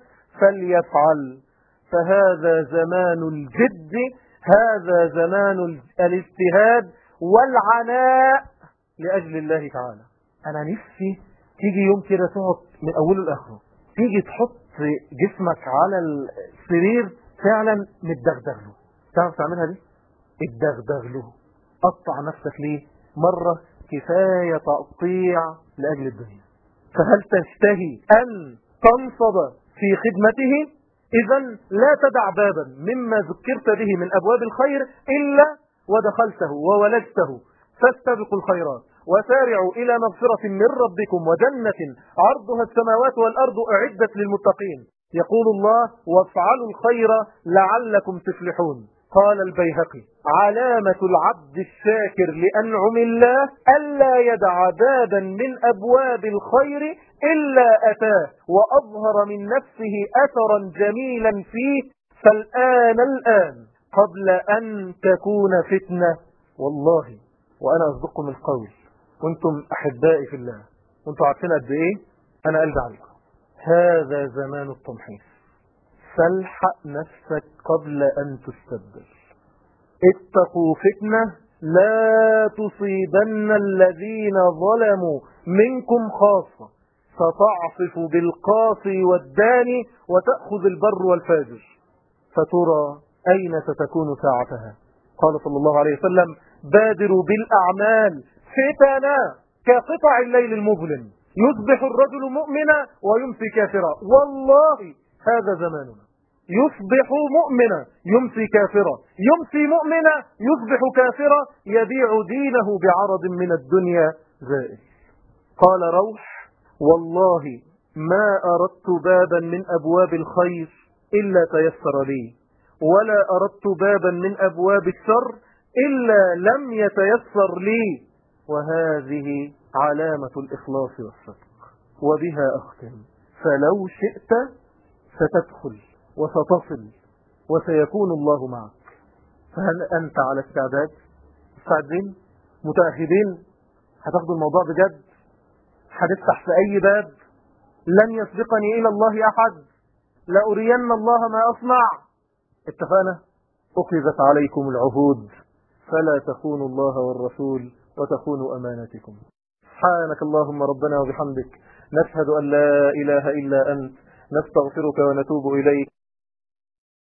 فليفعل فهذا زمان الجد هذا زمان الاجتهاد والعناء لأجل الله تعالى أنا نفسي تيجي يوم كده تقعد من أوله لآخره تيجي تحط جسمك على السرير فعلا متدغدغ له تعرف تعملها دي اتدغدغ له قطع نفسك ليه مرة كفاية تقطيع لأجل الدنيا فهل تشتهي أن تنصب في خدمته إذا لا تدع بابا مما ذكرت به من أبواب الخير إلا ودخلته وولجته فاستبقوا الخيرات وسارعوا إلى مغفرة من ربكم وجنة عرضها السماوات والأرض أعدت للمتقين يقول الله وافعلوا الخير لعلكم تفلحون قال البيهقي علامة العبد الشاكر لأنعم الله ألا يدع بابا من أبواب الخير إلا أتاه وأظهر من نفسه أثرا جميلا فيه فالآن الآن قبل أن تكون فتنة والله وأنا أصدقكم القول وانتم أحبائي في الله وانتم عارفين قد إيه أنا قلبي عليكم هذا زمان التمحيص فالحق نفسك قبل أن تستبدل اتقوا فتنة لا تصيبن الذين ظلموا منكم خاصة فتعصف بالقاصي والداني وتأخذ البر والفاجر فترى أين ستكون ساعتها قال صلى الله عليه وسلم بادروا بالأعمال فتنا كقطع الليل المظلم يصبح الرجل مؤمنا ويمسي كافرا والله هذا زماننا يصبح مؤمنا يمسي كافرا يمسي مؤمنا يصبح كافرا يبيع دينه بعرض من الدنيا زائل قال روح والله ما أردت بابا من أبواب الخير إلا تيسر لي ولا أردت بابا من أبواب الشر إلا لم يتيسر لي وهذه علامة الإخلاص والصدق وبها أختم فلو شئت ستدخل وستصل وسيكون الله معك فهل أنت على استعداد مستعدين متأهدين هتاخدوا الموضوع بجد هتفتح في أي باب لن يسبقني إلى الله أحد لأرين الله ما أصنع اتفقنا أخذت عليكم العهود فلا تخونوا الله والرسول وتخونوا أمانتكم سبحانك اللهم ربنا وبحمدك نشهد أن لا إله إلا أنت نستغفرك ونتوب إليك